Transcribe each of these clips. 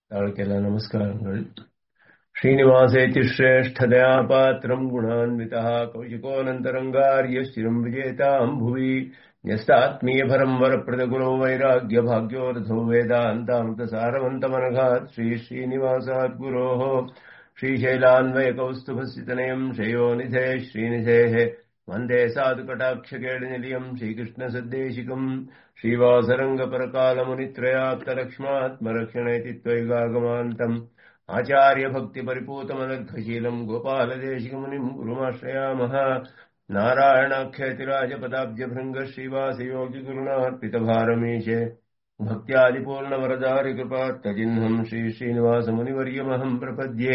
தாளுக்கெல்லாம் நமஸ்காரங்கள் श्रीनिवासेति श्रेष्ठदया पात्रम् गुणान्वितः कौशिकोऽनन्तरङ्गार्यश्चिरम् विजेताम् भुवि न्यस्तात्मीयभरम् वरप्रदगुरो वैराग्यभाग्योरथो वेदान्तामृतसारवन्तमनघात् श्रीश्रीनिवासात् गुरोः श्रीशैलान्वयकौस्तुभस्थितनयम् शयोनिधे श्रीनिधेः वन्दे साधुकटाक्षकेडनिलयम् श्रीकृष्णसद्देशिकम् श्रीवासरङ्गपरकालमुनित्रयाप्तलक्ष्मात्मरक्षणेति त्वयिगागमान्तम् आचार्यभक्तिपरिपूतमदर्घशीलम् गोपालदेशिकमुनिम् गुरुमाश्रयामः नारायणाख्यतिराजपदाब्जभृङ्ग श्रीवासयोगिगुरुणार्पितभारमीशे भक्त्यादिपूर्णवरदारिकृपात्तजिह्नम् श्रीश्रीनिवासमुनिवर्यमहम् प्रपद्ये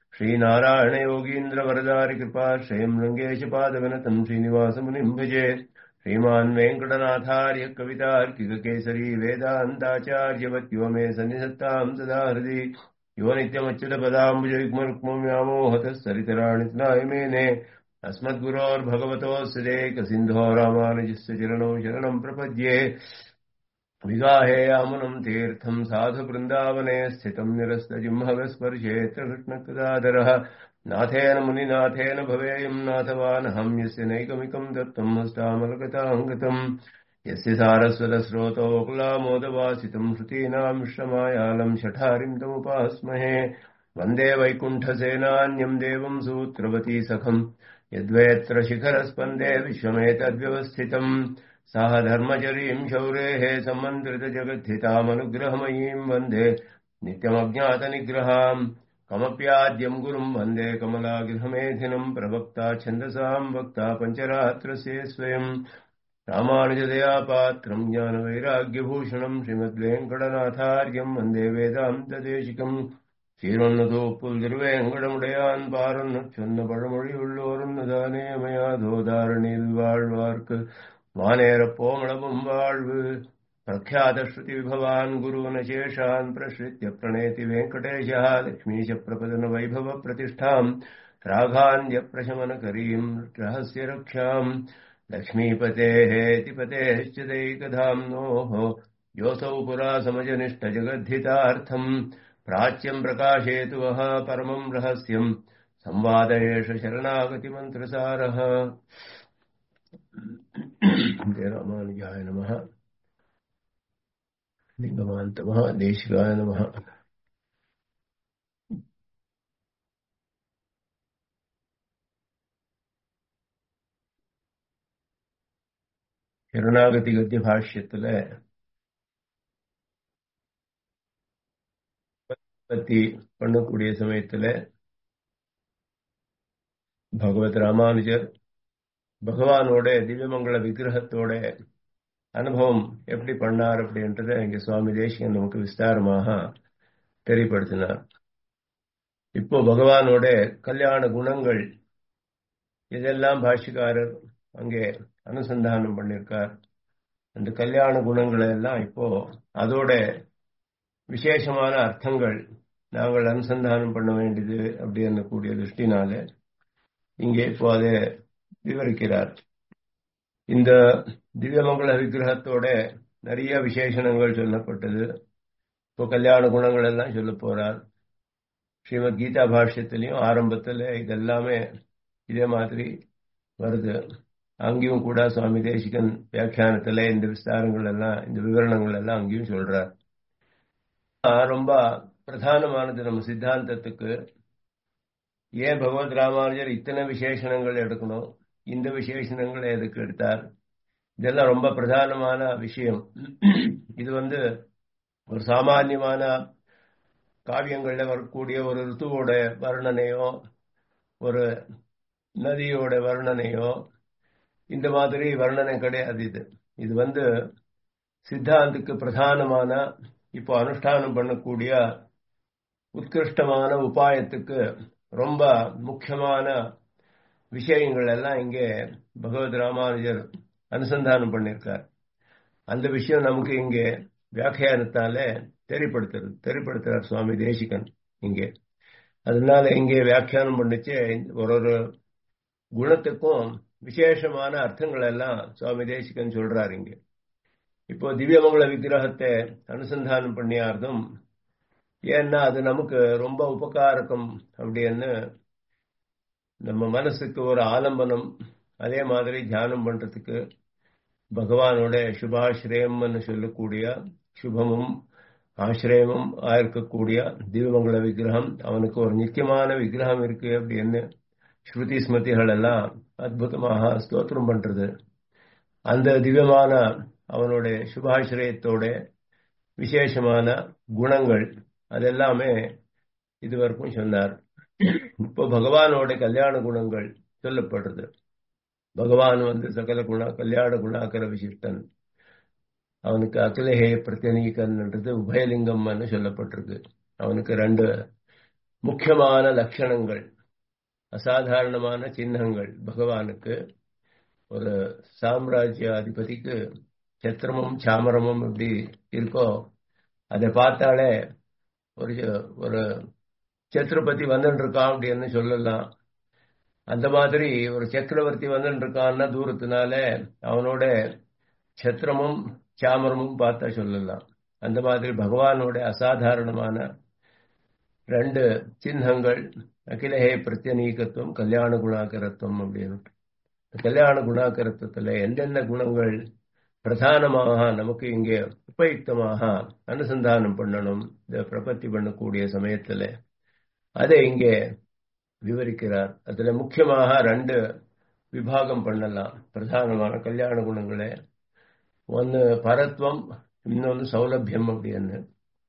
श्रीनारायणयोगीन्द्रवरदारिकृपाश्रयम् रङ्गेशपादविनतम् श्रीनिवासमुनिम् भजे श्रीमान् वेङ्कटनाथार्य कवितार्किककेसरी वेदान्ताचार्यवत्यो मे सन्निधत्ताम् सदा हृदि यो नित्यमच्युतपदाम्बुजयुग्मरुक्मम् व्यामोहतः सरितराणि मेने अस्मद्गुरोर्भगवतोऽस्य देकसिन्धो रामानुजस्य चरणौ शरणम् प्रपद्ये विगाहेयामुनम् तीर्थम् साधुवृन्दावने स्थितम् निरस्तजिह्मवस्पर्शेऽत्र कृष्णकृदादरः नाथेन मुनिनाथेन भवेयम् नाथवानहम् यस्य नैकमिकम् दत्तम् हस्तामलगताङ्गतम् यस्य सारस्वतस्रोतोकुलामोदवासितम् श्रुतीनाम् श्रमायालम् शठारिम् तमुपास्महे वन्दे वैकुण्ठसेनान्यम् देवम् सूत्रवती सखम् यद्वेत्र शिखरस्पन्दे विश्वमेतद्व्यवस्थितम् सः धर्मचरीम् शौरेः सम्मन्त्रितजगद्धितामनुग्रहमयीम् वन्दे नित्यमज्ञातनिग्रहाम् कमप्याद्यम् गुरुम् वन्दे कमलागृहमेधिनम् प्रवक्ता छन्दसाम् वक्ता पञ्चरात्रस्य स्वयम् रामानुजदया पात्रम् ज्ञानवैराग्यभूषणम् श्रीमद्वेङ्कटनाथार्यम् वन्दे वेदान्तदेशिकम् சீரொன்னதோ புல் திருவேங்கடமுடையான் பாரொன்னு சொன்ன பழமொழி உள்ளோருன்னதானே மயாதோதாரணியில் வாழ்வார்க்கு வானேரப் போமளவும் வாழ்வு प्रख्यातश्रुति विभवान् गुरूनशेषान् प्रश्रित्य प्रणेति वेङ्कटेशः लक्ष्मीश प्रपदन वैभव प्रतिष्ठाम् राघान्यप्रशमनकरीम् रहस्य रक्षाम् लक्ष्मीपतेः पतेश्च दैकधाम्नोः योऽसौ पुरा समजनिष्ठजगद्धितार्थम् प्राच्यम् प्रकाशेतु वः परमम् रहस्यम् संवाद एष शरणागतिमन्त्रसारः रामानुजाय नमः लिङ्गमान्तमः देशिकाय नमः சரணாகதி கத்திய பாஷ்யத்துல பத்தி பண்ணக்கூடிய சமயத்துல பகவத் ராமானுஜர் பகவானோட திவ்யமங்கள விக்கிரகத்தோட அனுபவம் எப்படி பண்ணார் அப்படின்றத இங்க சுவாமி தேசிகன் நமக்கு விஸ்தாரமாக தெரியப்படுத்தினார் இப்போ பகவானோட கல்யாண குணங்கள் இதெல்லாம் பாஷிக்காரர் அங்கே அனுசந்தானம் பண்ணிருக்கார் அந்த கல்யாண குணங்களை எல்லாம் இப்போ அதோட விசேஷமான அர்த்தங்கள் நாங்கள் அனுசந்தானம் பண்ண வேண்டியது அப்படி கூடிய திருஷ்டினால இங்கே இப்போ அதை விவரிக்கிறார் இந்த திவ்யமங்கள விக்கிரகத்தோட நிறைய விசேஷணங்கள் சொல்லப்பட்டது இப்போ கல்யாண குணங்கள் எல்லாம் சொல்ல போறார் ஸ்ரீமத் கீதா பாஷ்யத்திலையும் ஆரம்பத்தில் இதெல்லாமே இதே மாதிரி வருது அங்கேயும் கூட சுவாமி தேசிகன் வியாக்கியானத்துல இந்த விஸ்தாரங்கள் எல்லாம் இந்த விவரணங்கள் எல்லாம் அங்கேயும் சொல்றார் ரொம்ப பிரதானமானது நம்ம சித்தாந்தத்துக்கு ஏன் பகவத் ராமானுஜர் இத்தனை விசேஷணங்கள் எடுக்கணும் இந்த விசேஷணங்களை எதுக்கு எடுத்தார் இதெல்லாம் ரொம்ப பிரதானமான விஷயம் இது வந்து ஒரு சாமானியமான காவியங்கள்ல வரக்கூடிய ஒரு ருத்துவோட வர்ணனையோ ஒரு நதியோட வர்ணனையோ இந்த மாதிரி வர்ணனை கிடையாது இது இது வந்து சித்தாந்துக்கு பிரதானமான இப்போ அனுஷ்டானம் பண்ணக்கூடிய உத்கிருஷ்டமான உபாயத்துக்கு ரொம்ப முக்கியமான விஷயங்கள் எல்லாம் இங்கே பகவத் ராமானுஜர் அனுசந்தானம் பண்ணியிருக்கார் அந்த விஷயம் நமக்கு இங்கே வியாக்கியானத்தால தெரியப்படுத்துறது தெரியப்படுத்துறார் சுவாமி தேசிகன் இங்கே அதனால இங்கே வியாக்கியானம் பண்ணிச்சு ஒரு ஒரு குணத்துக்கும் விசேஷமான அர்த்தங்கள் எல்லாம் சுவாமி தேசிகன் சொல்றாரு இங்க இப்போ திவ்யமங்கள விக்கிரகத்தை அனுசந்தானம் பண்ணியார்தும் ஏன்னா அது நமக்கு ரொம்ப உபகாரகம் அப்படின்னு நம்ம மனசுக்கு ஒரு ஆலம்பனம் அதே மாதிரி தியானம் பண்றதுக்கு பகவானோட சுபாஸ்ரயம்னு சொல்லக்கூடிய சுபமும் ஆசிரயமும் ஆயிருக்கக்கூடிய திவ்யமங்கள விக்கிரகம் அவனுக்கு ஒரு நித்தியமான விக்கிரகம் இருக்கு அப்படின்னு ஸ்ருதி ஸ்மிருதிகள் எல்லாம் அற்புதமாக ஸ்தோத்திரம் பண்றது அந்த திவ்யமான அவனுடைய சுபாசிரயத்தோட விசேஷமான குணங்கள் அதெல்லாமே இதுவரைக்கும் சொன்னார் இப்போ பகவானோட கல்யாண குணங்கள் சொல்லப்படுறது பகவான் வந்து சகல குண கல்யாண குணாக்கர விசிஷ்டன் அவனுக்கு அகிலஹே பிரத்யனீகன்ன்றது உபயலிங்கம்னு சொல்லப்பட்டிருக்கு அவனுக்கு ரெண்டு முக்கியமான லட்சணங்கள் அசாதாரணமான சின்னங்கள் பகவானுக்கு ஒரு சாம்ராஜ்ய அதிபதிக்கு சத்திரமும் சாமரமும் எப்படி இருக்கோ அதை பார்த்தாலே ஒரு ஒரு சத்ரபதி வந்துட்டு இருக்கான் அப்படின்னு சொல்லலாம் அந்த மாதிரி ஒரு சக்கரவர்த்தி வந்துட்டு இருக்கான்னா தூரத்தினால அவனோட சத்திரமும் சாமரமும் பார்த்தா சொல்லலாம் அந்த மாதிரி பகவானோட அசாதாரணமான ரெண்டு சின்னங்கள் அகிலஹே பிரத்யநீகத்துவம் கல்யாண குணாகரத்துவம் அப்படின்னு கல்யாண குணாகரத்துவத்துல எந்தெந்த குணங்கள் பிரதானமாக நமக்கு இங்கே உபயுக்தமாக அனுசந்தானம் பண்ணணும் இந்த பிரபத்தி பண்ணக்கூடிய சமயத்துல அதை இங்கே விவரிக்கிறார் அதுல முக்கியமாக ரெண்டு விபாகம் பண்ணலாம் பிரதானமான கல்யாண குணங்களே ஒன்னு பரத்வம் இன்னொன்று சௌலபியம் அப்படின்னு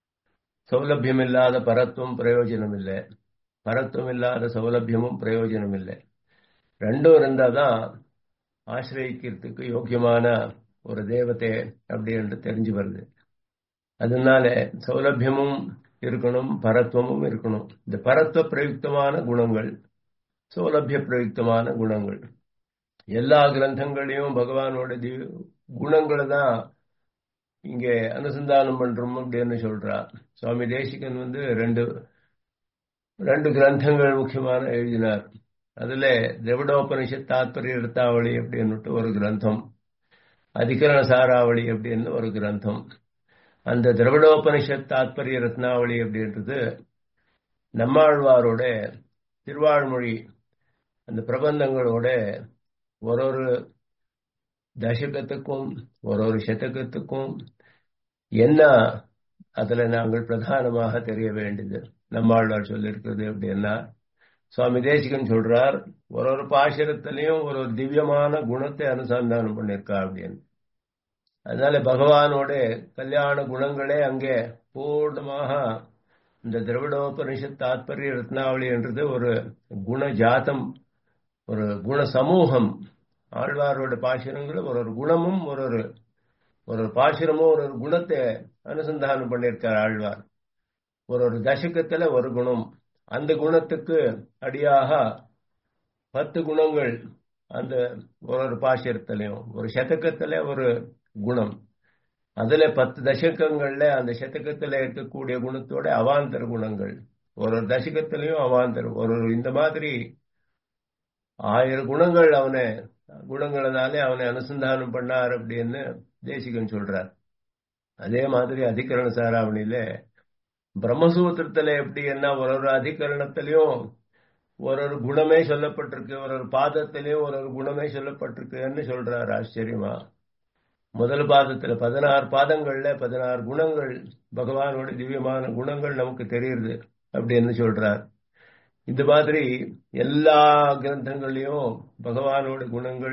சௌலபியம் இல்லாத பரத்துவம் பிரயோஜனம் இல்லை பரத்துவம் இல்லாத சௌலபியமும் பிரயோஜனம் இல்லை ரெண்டும் இருந்தாதான் ஆசிரியக்கிறதுக்கு யோக்கியமான ஒரு தேவத்தை அப்படி என்று தெரிஞ்சு வருது அதனால சௌலபியமும் இருக்கணும் பரத்துவமும் இருக்கணும் இந்த பரத்துவ பிரயுக்தமான குணங்கள் சௌலபிய பிரயுக்தமான குணங்கள் எல்லா கிரந்தங்களையும் பகவானோட குணங்களை தான் இங்கே அனுசந்தானம் பண்றோம் அப்படின்னு சொல்றா சுவாமி தேசிகன் வந்து ரெண்டு ரெண்டு கிரந்தங்கள் முக்கியமான எழுதினார் அதுல திரவிடோபனிஷத் தாத்பரிய ரத்தாவளி அப்படின்னுட்டு ஒரு கிரந்தம் அதிகரண சாராவளி அப்படின்னு ஒரு கிரந்தம் அந்த திரவிடோபனிஷத் தாத்பரிய ரத்னாவளி அப்படின்றது நம்மாழ்வாரோட திருவாழ்மொழி அந்த பிரபந்தங்களோட ஒரு ஒரு தசகத்துக்கும் ஒரு ஒரு சதகத்துக்கும் என்ன அதுல நாங்கள் பிரதானமாக தெரிய வேண்டியது நம்மாழ்வார் சொல்லியிருக்கிறது அப்படின்னா சுவாமி தேசிகன் சொல்றார் ஒரு ஒரு பாசுரத்திலையும் ஒரு ஒரு திவ்யமான குணத்தை அனுசந்தானம் பண்ணிருக்கா அப்படின்னு அதனால பகவானோட கல்யாண குணங்களே அங்கே பூர்ணமாக இந்த திரவிடோபனிஷத் தாத்பரிய ரத்னாவளி என்றது ஒரு குண ஜாத்தம் ஒரு குண சமூகம் ஆழ்வாரோட பாசுரங்களும் ஒரு ஒரு குணமும் ஒரு ஒரு ஒரு ஒரு பாசுரமும் ஒரு ஒரு குணத்தை அனுசந்தானம் பண்ணியிருக்கார் ஆழ்வார் ஒரு ஒரு தசகத்துல ஒரு குணம் அந்த குணத்துக்கு அடியாக பத்து குணங்கள் அந்த ஒரு ஒரு பாசுரத்திலையும் ஒரு சதக்கத்துல ஒரு குணம் அதுல பத்து தசகங்கள்ல அந்த சதக்கத்துல இருக்கக்கூடிய குணத்தோட அவாந்தர குணங்கள் ஒரு ஒரு தசகத்திலையும் அவாந்தரம் ஒரு ஒரு இந்த மாதிரி ஆயிரம் குணங்கள் அவனை குணங்களனாலே அவனை அனுசந்தானம் பண்ணார் அப்படின்னு தேசிகன் சொல்றார் அதே மாதிரி அதிகரண சாராவணியில பிரம்மசூத்திரத்துல எப்படி என்ன ஒரு ஒரு அதிகரணத்திலையும் ஒரு ஒரு குணமே சொல்லப்பட்டிருக்கு ஒரு ஒரு பாதத்திலையும் ஒரு ஒரு குணமே சொல்லப்பட்டிருக்குன்னு சொல்றார் ஆச்சரியமா முதல் பாதத்துல பதினாறு பாதங்கள்ல பதினாறு குணங்கள் பகவானோட திவ்யமான குணங்கள் நமக்கு தெரியுது அப்படின்னு சொல்றார் இந்த மாதிரி எல்லா கிரந்தங்களையும் பகவானோட குணங்கள்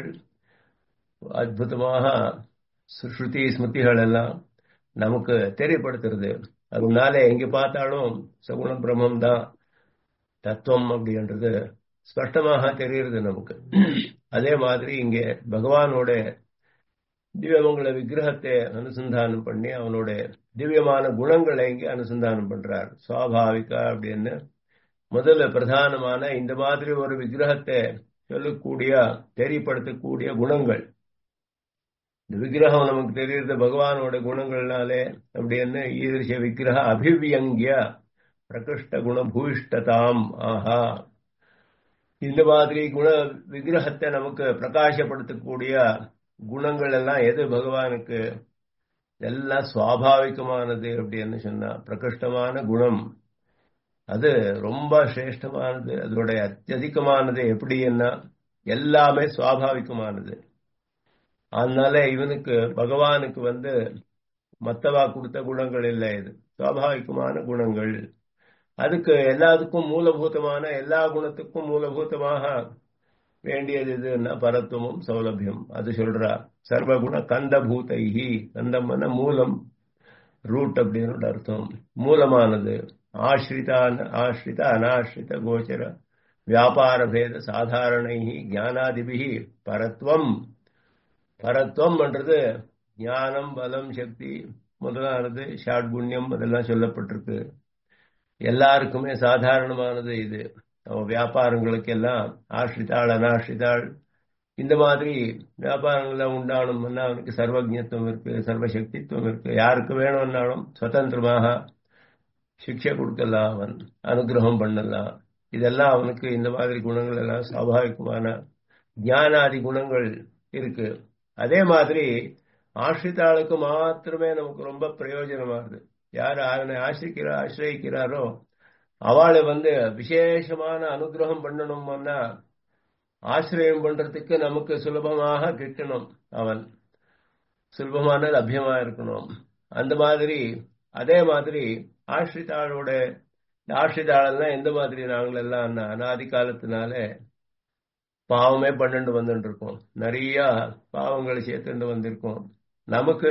அற்புதமாக ஸ்ருதி ஸ்மிருதிகள் எல்லாம் நமக்கு தெரியப்படுத்துறது அதனால எங்க பார்த்தாலும் சகுண பிரம்மம் தான் தத்துவம் அப்படின்றது ஸ்பஷ்டமாக தெரியுது நமக்கு அதே மாதிரி இங்கே பகவானோட திவ்யமங்கள விக்கிரகத்தை அனுசந்தானம் பண்ணி அவனோட திவ்யமான குணங்களை இங்கே அனுசந்தானம் பண்றார் சுவாபாவிகா அப்படின்னு முதல்ல பிரதானமான இந்த மாதிரி ஒரு விக்கிரகத்தை சொல்லக்கூடிய தெரியப்படுத்தக்கூடிய குணங்கள் இந்த விக்கிரகம் நமக்கு தெரியுது பகவானோட குணங்கள்னாலே அப்படின்னு ஈதிருஷ விக்கிரக அபிவியங்கிய பிரகிருஷ்ட குண பூயிஷ்டதாம் ஆஹா இந்த மாதிரி குண விக்கிரகத்தை நமக்கு பிரகாசப்படுத்தக்கூடிய குணங்கள் எல்லாம் எது பகவானுக்கு எல்லாம் சுவாபாவிகமானது அப்படின்னு சொன்னா பிரகிருஷ்டமான குணம் அது ரொம்ப சிரேஷ்டமானது அதோடைய அத்தியதிகமானது எப்படின்னா எல்லாமே சுவாபாவிகமானது அதனால இவனுக்கு பகவானுக்கு வந்து மத்தவா கொடுத்த குணங்கள் இல்லை இது சுவாபாவிகமான குணங்கள் அதுக்கு எல்லாத்துக்கும் மூலபூதமான எல்லா குணத்துக்கும் மூலபூதமாக வேண்டியது இதுன்னா பரத்துவமும் சௌலபியம் அது சொல்றா சர்வகுண கந்தபூதைஹி கந்தம்னா மூலம் ரூட் அப்படின்னு அர்த்தம் மூலமானது ஆஸ்ரித ஆஸ்ரித அனாஸ்ரித கோச்சர வியாபார பேத சாதாரணை ஞானாதிபிகி பரத்வம் பரத்வம் என்றது ஞானம் பலம் சக்தி முதலானது ஷாட்குண்யம் அதெல்லாம் சொல்லப்பட்டிருக்கு எல்லாருக்குமே சாதாரணமானது இது வியாபாரங்களுக்கு எல்லாம் ஆஷ்ரிதாள் அனாஷ்ரிதாள் இந்த மாதிரி வியாபாரங்கள்லாம் உண்டானோம்னா அவனுக்கு சர்வஜத்துவம் இருக்கு சர்வசக்தித்துவம் இருக்கு யாருக்கு வேணும்னாலும் சுதந்திரமாக சிக்ஷை கொடுக்கலாம் அவன் அனுகிரகம் பண்ணலாம் இதெல்லாம் அவனுக்கு இந்த மாதிரி குணங்கள் எல்லாம் சுவாபாவிகமான ஞானாதி குணங்கள் இருக்கு அதே மாதிரி ஆசிரித்தாளுக்கு மாத்திரமே நமக்கு ரொம்ப பிரயோஜனமாகுது யார் அவனை ஆசிரிக்கிறா ஆசிரியிக்கிறாரோ அவளை வந்து விசேஷமான அனுகிரகம் பண்ணணும்னா ஆசிரியம் பண்றதுக்கு நமக்கு சுலபமாக கிட்டணும் அவன் சுலபமான லபியமா இருக்கணும் அந்த மாதிரி அதே மாதிரி ஆசிரித்தாளோட ஆசிரிதாளெல்லாம் எந்த மாதிரி நாங்கள் எல்லாம் அனாதி காலத்தினால பாவமே பண்ணிட்டு வந்துட்டு இருக்கோம் நிறைய பாவங்களை சேர்த்துட்டு வந்திருக்கோம் நமக்கு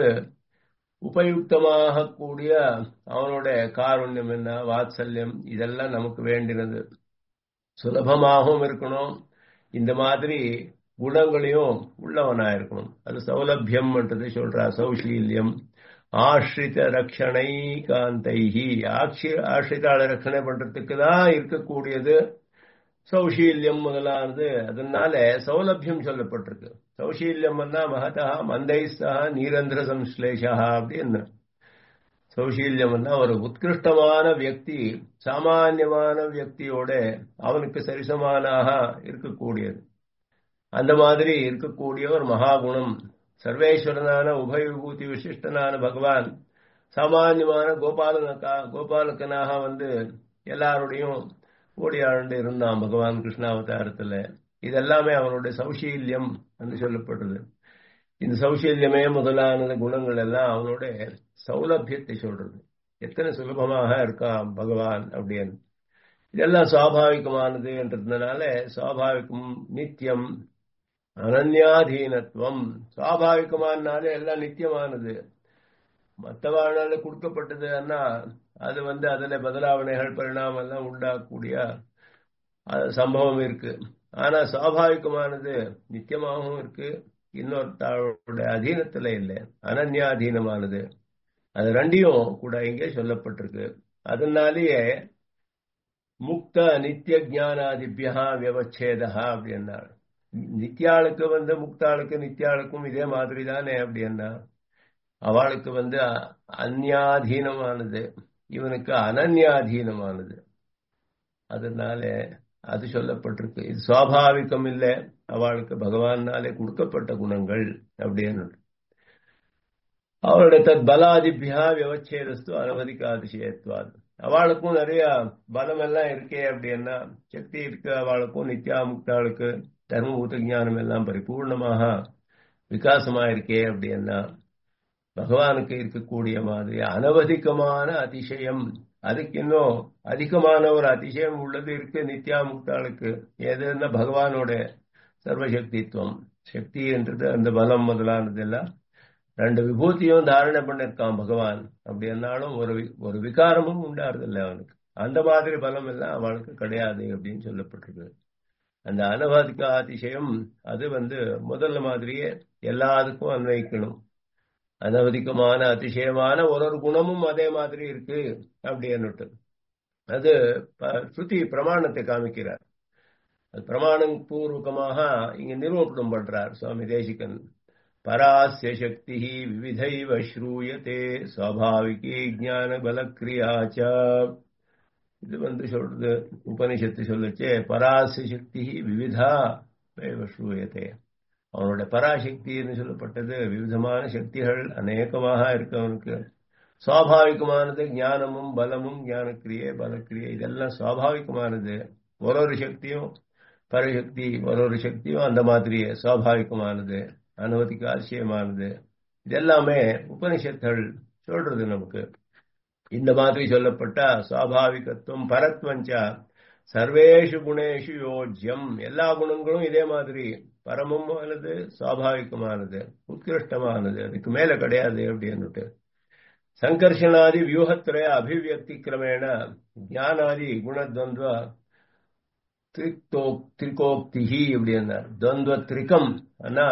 உபயுக்தமாக கூடிய அவனோட காருண்யம் என்ன வாத்சல்யம் இதெல்லாம் நமக்கு வேண்டினது சுலபமாகவும் இருக்கணும் இந்த மாதிரி குணங்களையும் உள்ளவனா இருக்கணும் அது சௌலபியம்ன்றது சொல்றா சௌசீல்யம் ஆஷ்ரித ரக்ஷணை காந்தைஹி ஆட்சி ஆஷ்ரிதாள ரட்சணை பண்றதுக்கு தான் இருக்கக்கூடியது சௌசீல்யம் முதலானது அதனால சௌலபியம் சொல்லப்பட்டிருக்கு சௌசீல்யம்னா மகதா மந்தைஸ்தா நீரந்திர சம்ஸ்லேஷா அப்படின்னு சௌசீல்யம்னா ஒரு உத்கிருஷ்டமான வியக்தி சாமானியமான வியக்தியோட அவனுக்கு சரிசமானாக இருக்கக்கூடியது அந்த மாதிரி இருக்கக்கூடிய ஒரு மகாகுணம் சர்வேஸ்வரனான உபய விபூதி விசிஷ்டனான பகவான் சாமானியமான கோபாலனுக்கா கோபாலக்கனாக வந்து எல்லாருடையும் ஓடியாண்டு இருந்தான் பகவான் கிருஷ்ணாவதாரத்துல இதெல்லாமே அவனுடைய சௌசீல்யம் என்று சொல்லப்படுறது இந்த சௌசீல்யமே முதலான குணங்கள் எல்லாம் அவனோட சௌலபியத்தை சொல்றது எத்தனை சுலபமாக இருக்கான் பகவான் அப்படின்னு இதெல்லாம் சுவாபாவிகமானது என்றதுனால சுவாபாவிகம் நித்தியம் அனன்யாதீனத்துவம் சுவாபாவிகமானாலே எல்லாம் நித்தியமானது மற்றவாழ்நாள் கொடுக்கப்பட்டதுன்னா அது வந்து அதில் பதலாவணைகள் பரிணாமம் எல்லாம் உண்டாகக்கூடிய சம்பவம் இருக்கு ஆனா சுவாபாவிகமானது நித்தியமாகவும் இருக்கு இன்னொருத்தருடைய அதீனத்துல இல்லை அனன்யாதீனமானது அது ரெண்டையும் கூட இங்கே சொல்லப்பட்டிருக்கு அதனாலேயே முக்த நித்திய ஜானாதிபியா வியவச்சேதா அப்படின்னார் நித்யாளுக்கு வந்து முக்தாளுக்கு நித்யாளுக்கும் இதே மாதிரி தானே அப்படின்னா அவளுக்கு வந்து அந்யாதீனமானது இவனுக்கு அனன்யாதீனமானது அதனால அது சொல்லப்பட்டிருக்கு இது சுவாபாவிகம் இல்லை அவளுக்கு பகவானாலே கொடுக்கப்பட்ட குணங்கள் அப்படின்னு அவளுடைய தத் பலாதிபியா விவச்சேதஸ்து அனவதிக்க அதிசயத்வாது அவளுக்கும் நிறைய பலம் எல்லாம் இருக்கே அப்படின்னா சக்தி இருக்கு அவளுக்கும் நித்யா முக்தாளுக்கு தர்மபூத ஞானம் எல்லாம் பரிபூர்ணமாக விகாசமா இருக்கே அப்படின்னா பகவானுக்கு இருக்கக்கூடிய மாதிரி அனவதிக்கமான அதிசயம் அதுக்கு இன்னும் அதிகமான ஒரு அதிசயம் உள்ளது இருக்கு நித்யா முக்தாளுக்கு எதுன்னா பகவானோட சர்வசக்தித்துவம் சக்தி என்றது அந்த பலம் முதலானது எல்லாம் ரெண்டு விபூதியும் தாரணை பண்ணிருக்கான் பகவான் அப்படி என்னாலும் ஒரு ஒரு விகாரமும் உண்டாருதில்லை அவனுக்கு அந்த மாதிரி பலம் எல்லாம் அவனுக்கு கிடையாது அப்படின்னு சொல்லப்பட்டிருக்கு அந்த அனவாதிக்க அதிசயம் அது வந்து முதல்ல மாதிரியே எல்லாத்துக்கும் அன்வைக்கணும் அனவதிக்கமான அதிசயமான ஒரு ஒரு குணமும் அதே மாதிரி இருக்கு அப்படின்னுட்டு அது ஸ்ருதி பிரமாணத்தை காமிக்கிறார் அது பிரமாணம் பூர்வகமாக இங்க நிரூபணம் பண்றார் சுவாமி தேசிகன் பராசிய சக்தி விவிதைவ ஸ்ரூயத்தே சுவாபாவிகி ஜான பலக்கிரியாச்ச இது வந்து சொல்றது உபனிஷத்து சொல்லுச்சே பராசிய சக்தி விவிதா ஸ்ரூயத்தே அவனுடைய பராசக்தின்னு சொல்லப்பட்டது விவிதமான சக்திகள் அநேகமாக இருக்கு அவனுக்கு சுவாபாவிகமானது ஞானமும் பலமும் ஞானக்கிரியை பலக்கிரியை இதெல்லாம் சுவாபாவிகமானது ஒரு ஒரு சக்தியும் பரசக்தி ஒரு ஒரு சக்தியும் அந்த மாதிரியே சுவாபாவிகமானது அனுமதிக்கு அவசியமானது இதெல்லாமே உபனிஷத்துகள் சொல்றது நமக்கு இந்த மாதிரி சொல்லப்பட்ட சுவாபாவிகத்துவம் பரத்வஞ்சா சர்வேஷு குணேஷு யோஜ்யம் எல்லா குணங்களும் இதே மாதிரி பரமும் ஆனது சுவாபாவிகமானது உத்கிருஷ்டமானது அதுக்கு மேல கிடையாது அப்படின்னுட்டு சங்கர்ஷனாதி வியூகத்திரய அபிவியக்தி கிரமேண ஜானாதி குணத்வந்த்வ திரிகோக்திஹி அப்படின்னார் துவந்த்வ திரிகம் ஆனா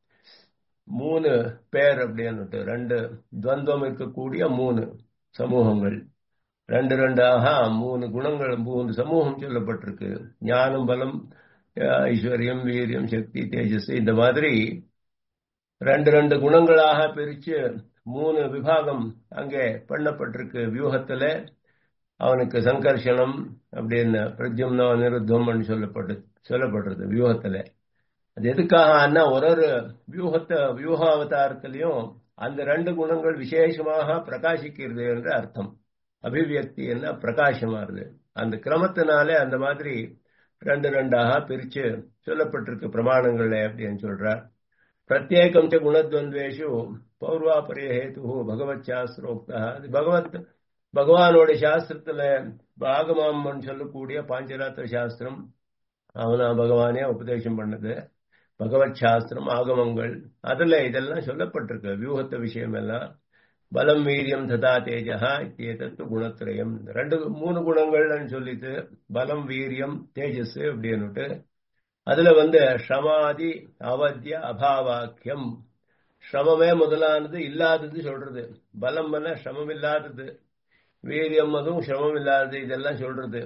மூணு பேர் அப்படின்னுட்டு ரெண்டு துவந்தம் இருக்கக்கூடிய மூணு சமூகங்கள் ரெண்டு ரெண்டாக மூணு குணங்கள் மூணு சமூகம் சொல்லப்பட்டிருக்கு ஞானம் பலம் ஐஸ்வர்யம் வீரியம் சக்தி தேஜஸ் இந்த மாதிரி ரெண்டு ரெண்டு குணங்களாக பிரிச்சு மூணு விபாகம் அங்கே பண்ணப்பட்டிருக்கு வியூகத்துல அவனுக்கு சங்கர்ஷனம் அப்படின்னு பிரத்யும்னா நிருத்தம் சொல்லப்பட்டு சொல்லப்படுறது வியூகத்துல அது எதுக்காக அண்ணா ஒரு ஒரு வியூகத்தை வியூக அவதாரத்திலையும் அந்த ரெண்டு குணங்கள் விசேஷமாக பிரகாசிக்கிறது என்று அர்த்தம் அபிவியக்தி என்ன பிரகாசமாறுது அந்த கிரமத்தினாலே அந்த மாதிரி ரெண்டு ரெண்டாக பிரிச்சு சொல்லப்பட்டிருக்கு பிரமாணங்கள்ல அப்படின்னு சொல்றார் பிரத்யேகம் குணத்வந்தேஷு பௌர்வாபரிய ஹேத்து பகவத் சாஸ்திரோக்தா பகவத் பகவானோட சாஸ்திரத்துல பாகமாமன் சொல்லக்கூடிய பாஞ்சராத்திர சாஸ்திரம் அவனா பகவானே உபதேசம் பண்ணது பகவத் சாஸ்திரம் ஆகமங்கள் அதுல இதெல்லாம் சொல்லப்பட்டிருக்கு வியூகத்த விஷயம் எல்லாம் பலம் வீரியம் ததா தேஜா இத்தேதத்து குணத்திரயம் ரெண்டு மூணு குணங்கள்னு சொல்லிட்டு பலம் வீரியம் தேஜஸ் அப்படின்னுட்டு அதுல வந்து ஷமாதி அவத்திய அபாவாக்கியம் ஸ்ரமமே முதலானது இல்லாதது சொல்றது பலம் என்ன சிரமம் இல்லாதது வீரியம் அதுவும் சிரமம் இல்லாதது இதெல்லாம் சொல்றது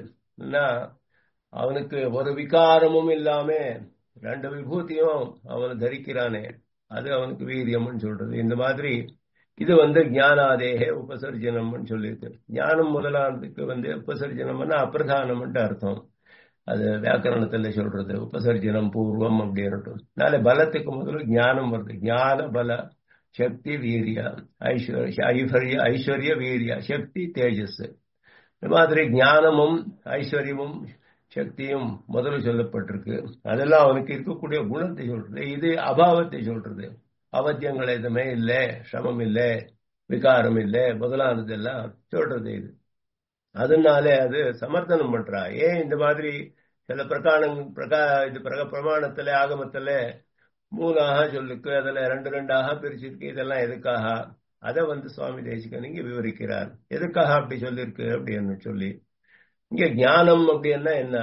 அவனுக்கு ஒரு விகாரமும் இல்லாம ரெண்டு விபூதியும் அவனை தரிக்கிறானே அது அவனுக்கு வீரியம்னு சொல்றது இந்த மாதிரி இது வந்து ஞானாதேக உபசர்ஜனம்னு சொல்லியிருக்கு ஞானம் முதலானதுக்கு வந்து உபசர்ஜனம்னா அப்பிரதானம்ன்ட்டு அர்த்தம் அது வியாக்கரணத்துல சொல்றது உபசர்ஜனம் பூர்வம் அப்படின்னுட்டு நாளை பலத்துக்கு முதல்ல ஞானம் வருது ஞான பல சக்தி வீரிய ஐஸ்வர்ய ஐஸ்வர்ய ஐஸ்வர்ய வீரிய சக்தி தேஜஸ் இந்த மாதிரி ஞானமும் ஐஸ்வர்யமும் சக்தியும் முதல்ல சொல்லப்பட்டிருக்கு அதெல்லாம் அவனுக்கு இருக்கக்கூடிய குணத்தை சொல்றது இது அபாவத்தை சொல்றது அவத்தியங்கள் எதுவுமே இல்லை சிரமம் இல்லை விகாரம் இல்லை முதலானதெல்லாம் சொல்றது இது அதனாலே அது சமர்த்தனம் பண்றா ஏன் இந்த மாதிரி சில பிரகாணம் பிரகா இது பிரக பிரமாணத்துல ஆகமத்துல மூணாக சொல்லுக்கு அதுல ரெண்டு ரெண்டாக பிரிச்சிருக்கு இதெல்லாம் எதுக்காக அதை வந்து சுவாமி தேசிகன் இங்க விவரிக்கிறார் எதுக்காக அப்படி சொல்லிருக்கு அப்படின்னு சொல்லி இங்க ஞானம் அப்படின்னா என்ன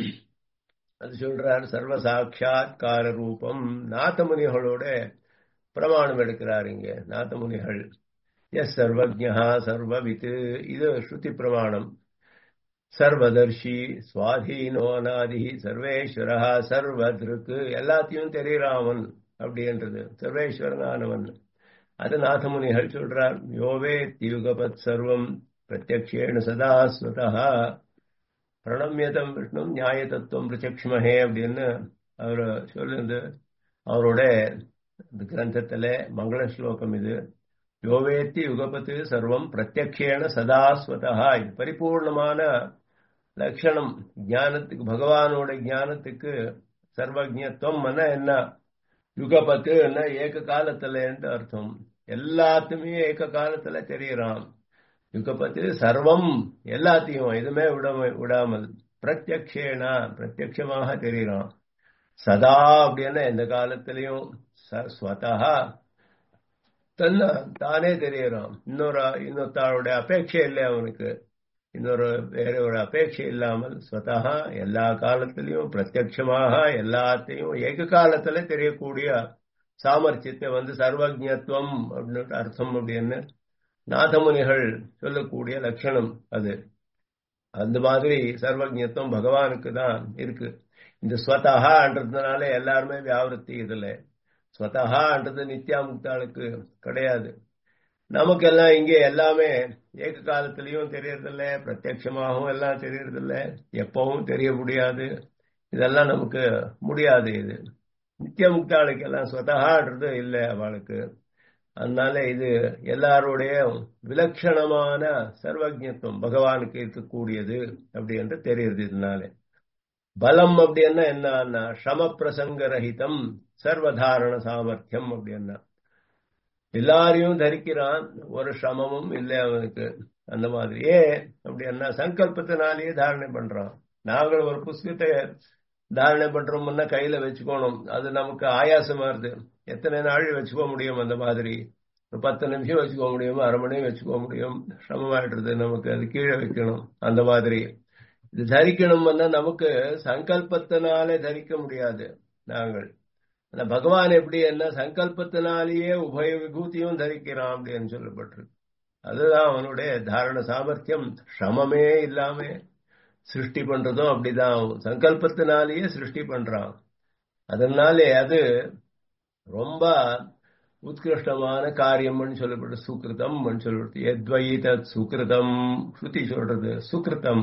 அது சொல்றார் சர்வ சாட்சா்கார ரூபம் நாத்தமுனிகளோட பிரமாணம் எடுக்கிறார் இங்க நாத்தமுனிகள் எஸ் சர்வஜா சர்வவித்து இது ஸ்ருதி பிரமாணம் சர்வதர்ஷி சுவாதீனோ அநாதி சர்வேஸ்வரா சர்வதிருக்கு எல்லாத்தையும் தெரியறாமன் அப்படின்றது சர்வேஸ்வரனானவன் அது நாதமுனிகள் சொல்றார் யோவே தியுகபத் சர்வம் பிரத்யக்ஷேண சதா ஸ்வதா பிரணம்யதம் விஷ்ணும் நியாய தத்துவம் பிரத்யக்ஷமஹே அப்படின்னு அவர் சொல்லுது அவரோட கிரந்தத்துல மங்கள ஸ்லோகம் இது யோவேத்தி யுகபத்து சர்வம் பிரத்யக்ஷேன சதாஸ்வதா இது பரிபூர்ணமான லட்சணம் ஞானத்துக்கு பகவானோட ஞானத்துக்கு சர்வஜத்துவம் என்ன யுகபத்து என்ன ஏக காலத்துல என்று அர்த்தம் எல்லாத்துமே ஏக காலத்துல தெரியறான் யுகபத்து சர்வம் எல்லாத்தையும் எதுவுமே விட விடாமல் பிரத்யக்ஷேனா பிரத்யக்ஷமாக தெரியறான் சதா அப்படின்னா எந்த காலத்திலையும் ஸ்வதா தன்னை தானே தெரியறான் இன்னொரு இன்னொருத்தாளுடைய அபேட்சை இல்லை அவனுக்கு இன்னொரு வேற ஒரு அபேட்சை இல்லாமல் ஸ்வதா எல்லா காலத்திலையும் பிரத்யட்சமாக எல்லாத்தையும் ஏக காலத்துல தெரியக்கூடிய சாமர்த்தியத்தை வந்து சர்வஜத்துவம் அப்படின்னு அர்த்தம் அப்படின்னு நாதமுனிகள் சொல்லக்கூடிய லட்சணம் அது அந்த மாதிரி சர்வஜத்துவம் பகவானுக்கு தான் இருக்கு இந்த ஸ்வதஹான்றதுனால எல்லாருமே வியாவிருத்தி இதுல ஸ்வதஹான்றது நித்யா முக்தாளுக்கு கிடையாது நமக்கெல்லாம் இங்கே எல்லாமே ஏக காலத்திலையும் தெரியறதில்ல பிரத்யட்சமாகவும் எல்லாம் தெரியறதில்ல எப்பவும் தெரிய முடியாது இதெல்லாம் நமக்கு முடியாது இது நித்திய முக்தாளுக்கு எல்லாம் ஸ்வதகான்றது இல்லை அவளுக்கு அதனால இது எல்லாருடைய விலட்சணமான சர்வஜத்துவம் பகவானுக்கு இருக்கக்கூடியது அப்படி என்று தெரியுது இதனால பலம் அப்படின்னா என்ன சம பிரசங்க ரஹிதம் சர்வதாரண சாமர்த்தியம் அப்படின்னா எல்லாரையும் தரிக்கிறான் ஒரு சிரமமும் இல்லை அவனுக்கு அந்த மாதிரி ஏன் அப்படின்னா சங்கல்பத்தினாலேயே தாரணை பண்றான் நாங்கள் ஒரு புஸ்தகத்தை தாரணை பண்றோம்னா கையில வச்சுக்கணும் அது நமக்கு ஆயாசமா இருக்கு எத்தனை நாள் வச்சுக்க முடியும் அந்த மாதிரி ஒரு பத்து நிமிஷம் வச்சுக்க முடியும் அரை மணி வச்சுக்க முடியும் சிரமமாயிடுறது நமக்கு அது கீழே வைக்கணும் அந்த மாதிரி இது தரிக்கணும்னா நமக்கு சங்கல்பத்தினாலே தரிக்க முடியாது நாங்கள் ஆனா பகவான் எப்படி என்ன சங்கல்பத்தினாலேயே உபய விபூதியும் தரிக்கிறான் அப்படின்னு சொல்லப்பட்டிருக்கு அதுதான் அவனுடைய தாரண சாமர்த்தியம் சிரமமே இல்லாம சிருஷ்டி பண்றதும் அப்படிதான் சங்கல்பத்தினாலேயே சிருஷ்டி பண்றான் அதனாலே அது ரொம்ப உத்கிருஷ்டமான காரியம்னு சொல்லப்பட்டு சுக்கிருதம் சொல்லப்படுது எத்வைத சுக்கிருதம் ஸ்ருதி சொல்றது சுக்கிருதம்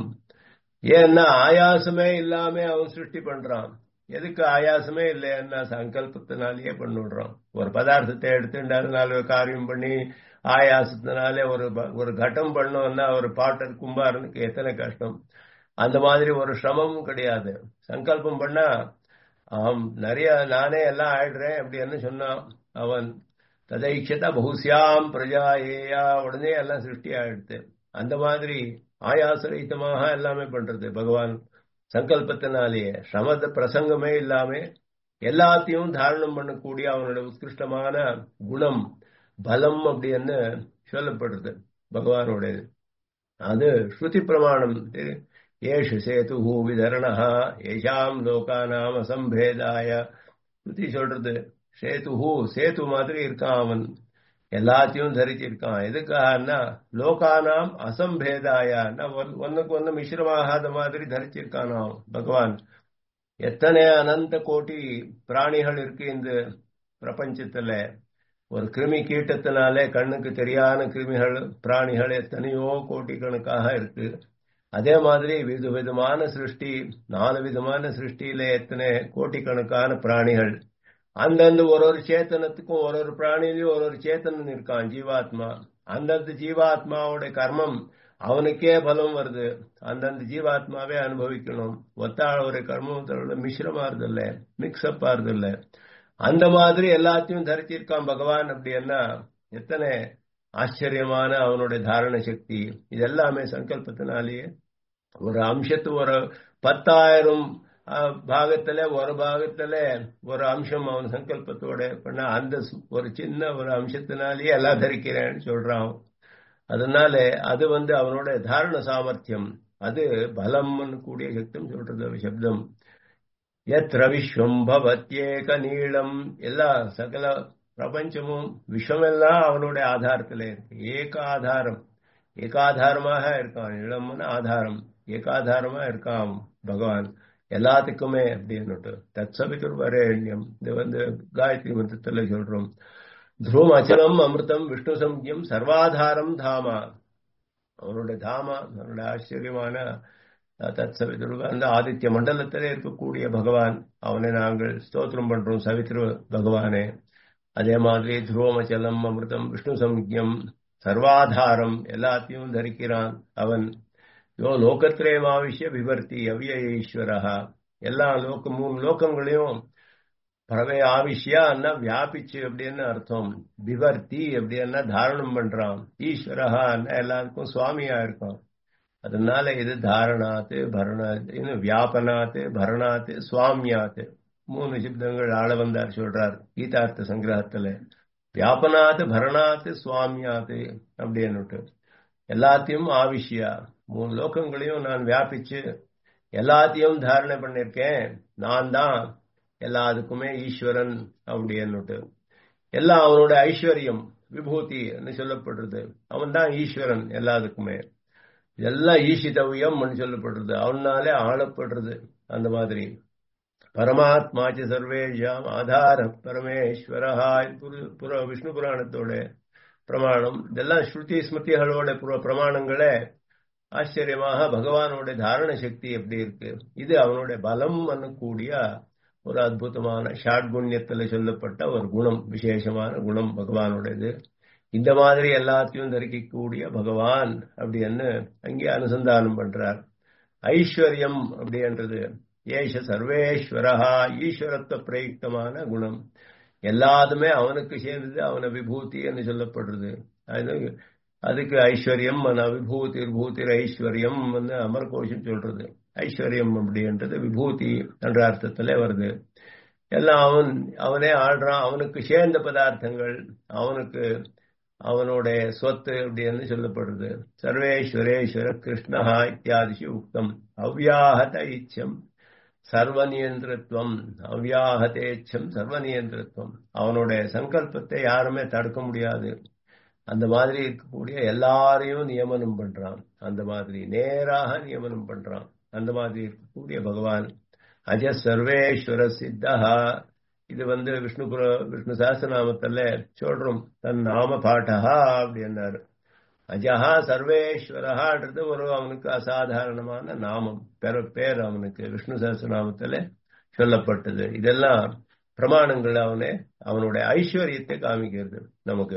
ஏன்னா ஆயாசமே இல்லாம அவன் சிருஷ்டி பண்றான் எதுக்கு ஆயாசமே இல்லைன்னா சங்கல்பத்தினாலேயே பண்ணிவிடுறோம் ஒரு பதார்த்தத்தை எடுத்துட்டு அதனால காரியம் பண்ணி ஆயாசத்தினாலே ஒரு ஒரு கட்டம் பண்ணோம்னா ஒரு பாட்டர் கும்பாரனுக்கு எத்தனை கஷ்டம் அந்த மாதிரி ஒரு சிரமமும் கிடையாது சங்கல்பம் பண்ணா அவன் நிறைய நானே எல்லாம் ஆயிடுறேன் அப்படின்னு சொன்னான் அவன் ததைக்ஷத பகுசியாம் பிரஜா ஏயா உடனே எல்லாம் சிருஷ்டி ஆயிடுது அந்த மாதிரி ஆயாசரகிதமாக எல்லாமே பண்றது பகவான் சங்கல்பத்தினாலேயே சமத பிரசங்கமே இல்லாம எல்லாத்தையும் தாரணம் பண்ணக்கூடிய அவனோட உத்கிருஷ்டமான குணம் பலம் அப்படின்னு சொல்லப்படுறது பகவானுடையது அது ஸ்ருதி பிரமாணம் ஏஷு சேது விதரணா ஏஷாம் லோகானாம் அசம்பேதாய ஸ்ருதி சொல்றது சேது சேது மாதிரி இருக்கான் அவன் எல்லாத்தையும் தரிச்சிருக்கான் எதுக்காகனா லோகானாம் அசம்பேதாயன்னா ஒன்னுக்கு ஒன்னு மிஸ்ரமாகாத மாதிரி தரிச்சிருக்கான் பகவான் எத்தனை அனந்த கோட்டி பிராணிகள் இருக்கு இந்த பிரபஞ்சத்துல ஒரு கிருமி கீட்டத்தினாலே கண்ணுக்கு தெரியாத கிருமிகள் பிராணிகள் எத்தனையோ கோட்டி கணக்காக இருக்கு அதே மாதிரி வித விதமான சிருஷ்டி நாலு விதமான சிருஷ்டியில எத்தனை கோட்டிக்கணக்கான பிராணிகள் அந்தந்த ஒரு ஒரு சேத்தனத்துக்கும் ஒரு ஒரு பிராணிலையும் ஒரு ஒரு சேத்தனன் இருக்கான் ஜீவாத்மா அந்தந்த ஜீவாத்மாவோட கர்மம் அவனுக்கே பலம் வருது அந்தந்த ஜீவாத்மாவே அனுபவிக்கணும் ஒத்தாளோட கர்மத்தோட மிஸ்ரமா இருதில்ல மிக்ஸ்அப் ஆறுதில்ல அந்த மாதிரி எல்லாத்தையும் தரிச்சிருக்கான் பகவான் அப்படின்னா எத்தனை ஆச்சரியமான அவனுடைய தாரண சக்தி இது எல்லாமே சங்கல்பத்தினாலேயே ஒரு அம்சத்து ஒரு பத்தாயிரம் பாகத்துல ஒரு பாகத்துல ஒரு அம்சம் அவன் சங்கல்பத்தோட பண்ண அந்த ஒரு சின்ன ஒரு அம்சத்தினாலேயே எல்லாம் தரிக்கிறேன்னு சொல்றான் அதனால அது வந்து அவனோட தாரண சாமர்த்தியம் அது பலம் கூடிய சக்தம் சொல்றது சப்தம் எத்திர விஸ்வம் பவத்யேக நீளம் எல்லா சகல பிரபஞ்சமும் விஷமெல்லாம் அவனுடைய ஆதாரத்துல இருக்கு ஏக ஆதாரம் ஏகாதாரமாக இருக்கான் இளம்னு ஆதாரம் ஏகாதாரமா இருக்கான் பகவான் எல்லாத்துக்குமே அப்படின்னுட்டு தத் சபிதுர்வரேண்யம் இது வந்து காயத்ரி மந்திரத்துல சொல்றோம் துருவம் அச்சலம் அமிர்தம் விஷ்ணு சம்யம் சர்வாதாரம் தாமா அவனுடைய தாமா அவனுடைய ஆச்சரியமான தத் சவித்ரு அந்த ஆதித்ய மண்டலத்திலே இருக்கக்கூடிய பகவான் அவனை நாங்கள் ஸ்தோத்திரம் பண்றோம் சவித்ரு பகவானே அதே மாதிரி துருவமச்சலம் அமிர்தம் விஷ்ணு சம்யம் சர்வாதாரம் எல்லாத்தையும் தரிக்கிறான் அவன் யோ லோகத்திரயமாவிஷ்ய விவர்த்தி அவ்ய ஈஸ்வரா எல்லா லோக மூணு லோகங்களையும் பறவை ஆவிஷ்யா வியாபிச்சு அப்படின்னு அர்த்தம் விவர்த்தி அப்படின்னா தாரணம் பண்றான் ஈஸ்வரஹா எல்லாருக்கும் சுவாமியா இருக்கான் அதனால இது தாரணாத்து பரணாத்து வியாபனாத்து பரணாத்து சுவாமியாத்து மூணு சிப்தங்கள் ஆள வந்தார் சொல்றார் கீதார்த்த சங்கிரகத்துல வியாபனாத்து பரணாத்து சுவாமியாத்து அப்படின்னுட்டு எல்லாத்தையும் ஆவிஷ்யா மூணு லோகங்களையும் நான் வியாபிச்சு எல்லாத்தையும் தாரணை பண்ணிருக்கேன் நான் தான் எல்லாத்துக்குமே ஈஸ்வரன் அப்படின்னுட்டு எல்லாம் அவனோட ஐஸ்வர்யம் விபூதி சொல்லப்படுறது அவன் தான் ஈஸ்வரன் எல்லாத்துக்குமே எல்லாம் ஈஷிதவியம் சொல்லப்படுறது அவனாலே ஆளப்படுறது அந்த மாதிரி பரமாத்மாச்சு சர்வேஷாம் ஆதார பரமேஸ்வரஹா புற விஷ்ணு புராணத்தோட பிரமாணம் இதெல்லாம் ஸ்ருதி ஸ்மிருதிகளோட பிரமாணங்களே ஆச்சரியமாக பகவானோட தாரண சக்தி எப்படி இருக்கு இது அவனோட பலம் கூடிய ஒரு அற்புதமான ஷாட்குண்யத்தில் சொல்லப்பட்ட ஒரு குணம் விசேஷமான குணம் பகவானுடையது இந்த மாதிரி எல்லாத்தையும் தரிக்கக்கூடிய பகவான் அப்படின்னு அங்கே அனுசந்தானம் பண்றார் ஐஸ்வர்யம் அப்படின்றது ஏஷ சர்வேஸ்வரஹா ஈஸ்வரத்துவ பிரயுக்தமான குணம் எல்லாத்துமே அவனுக்கு சேர்ந்தது அவன விபூதி என்று சொல்லப்படுறது அது அதுக்கு ஐஸ்வர்யம் விபூதி விபூதி ஐஸ்வர்யம் வந்து அமர்கோஷம் சொல்றது ஐஸ்வர்யம் அப்படின்றது விபூதி என்ற அர்த்தத்துல வருது எல்லாம் அவன் அவனே ஆடுறான் அவனுக்கு சேர்ந்த பதார்த்தங்கள் அவனுக்கு அவனுடைய சொத்து அப்படின்னு சொல்லப்படுறது சர்வேஸ்வரேஸ்வர கிருஷ்ணஹா இத்தியாதிஷு உக்தம் அவ்யாஹத இச்சம் சர்வநியந்திரத்துவம் அவ்யாஹதேச்சம் சர்வநியந்திரத்துவம் அவனுடைய சங்கல்பத்தை யாருமே தடுக்க முடியாது அந்த மாதிரி இருக்கக்கூடிய எல்லாரையும் நியமனம் பண்றான் அந்த மாதிரி நேராக நியமனம் பண்றான் அந்த மாதிரி இருக்கக்கூடிய பகவான் அஜ சர்வேஸ்வர சித்தஹா இது வந்து விஷ்ணு விஷ்ணு சாஸ்திரநாமத்துல சொல்றோம் தன் நாம பாட்டஹா அப்படின்னாரு அஜஹா சர்வேஸ்வரஹான்றது ஒரு அவனுக்கு அசாதாரணமான நாமம் பெற பேர் அவனுக்கு விஷ்ணு சஹசிரநாமத்துல சொல்லப்பட்டது இதெல்லாம் பிரமாணங்கள் அவனே அவனுடைய ஐஸ்வர்யத்தை காமிக்கிறது நமக்கு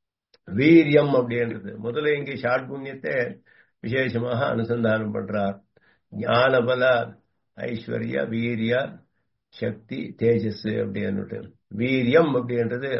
வீரியம் அப்படின்றது முதல்ல இங்கே ஷாட்புண்ணியத்தை விசேஷமாக அனுசந்தானம் பண்றார் ஞானபல ஐஸ்வர்ய வீரிய சக்தி தேஜஸ் அப்படின்னுட்டு வீரியம் அப்படின்றது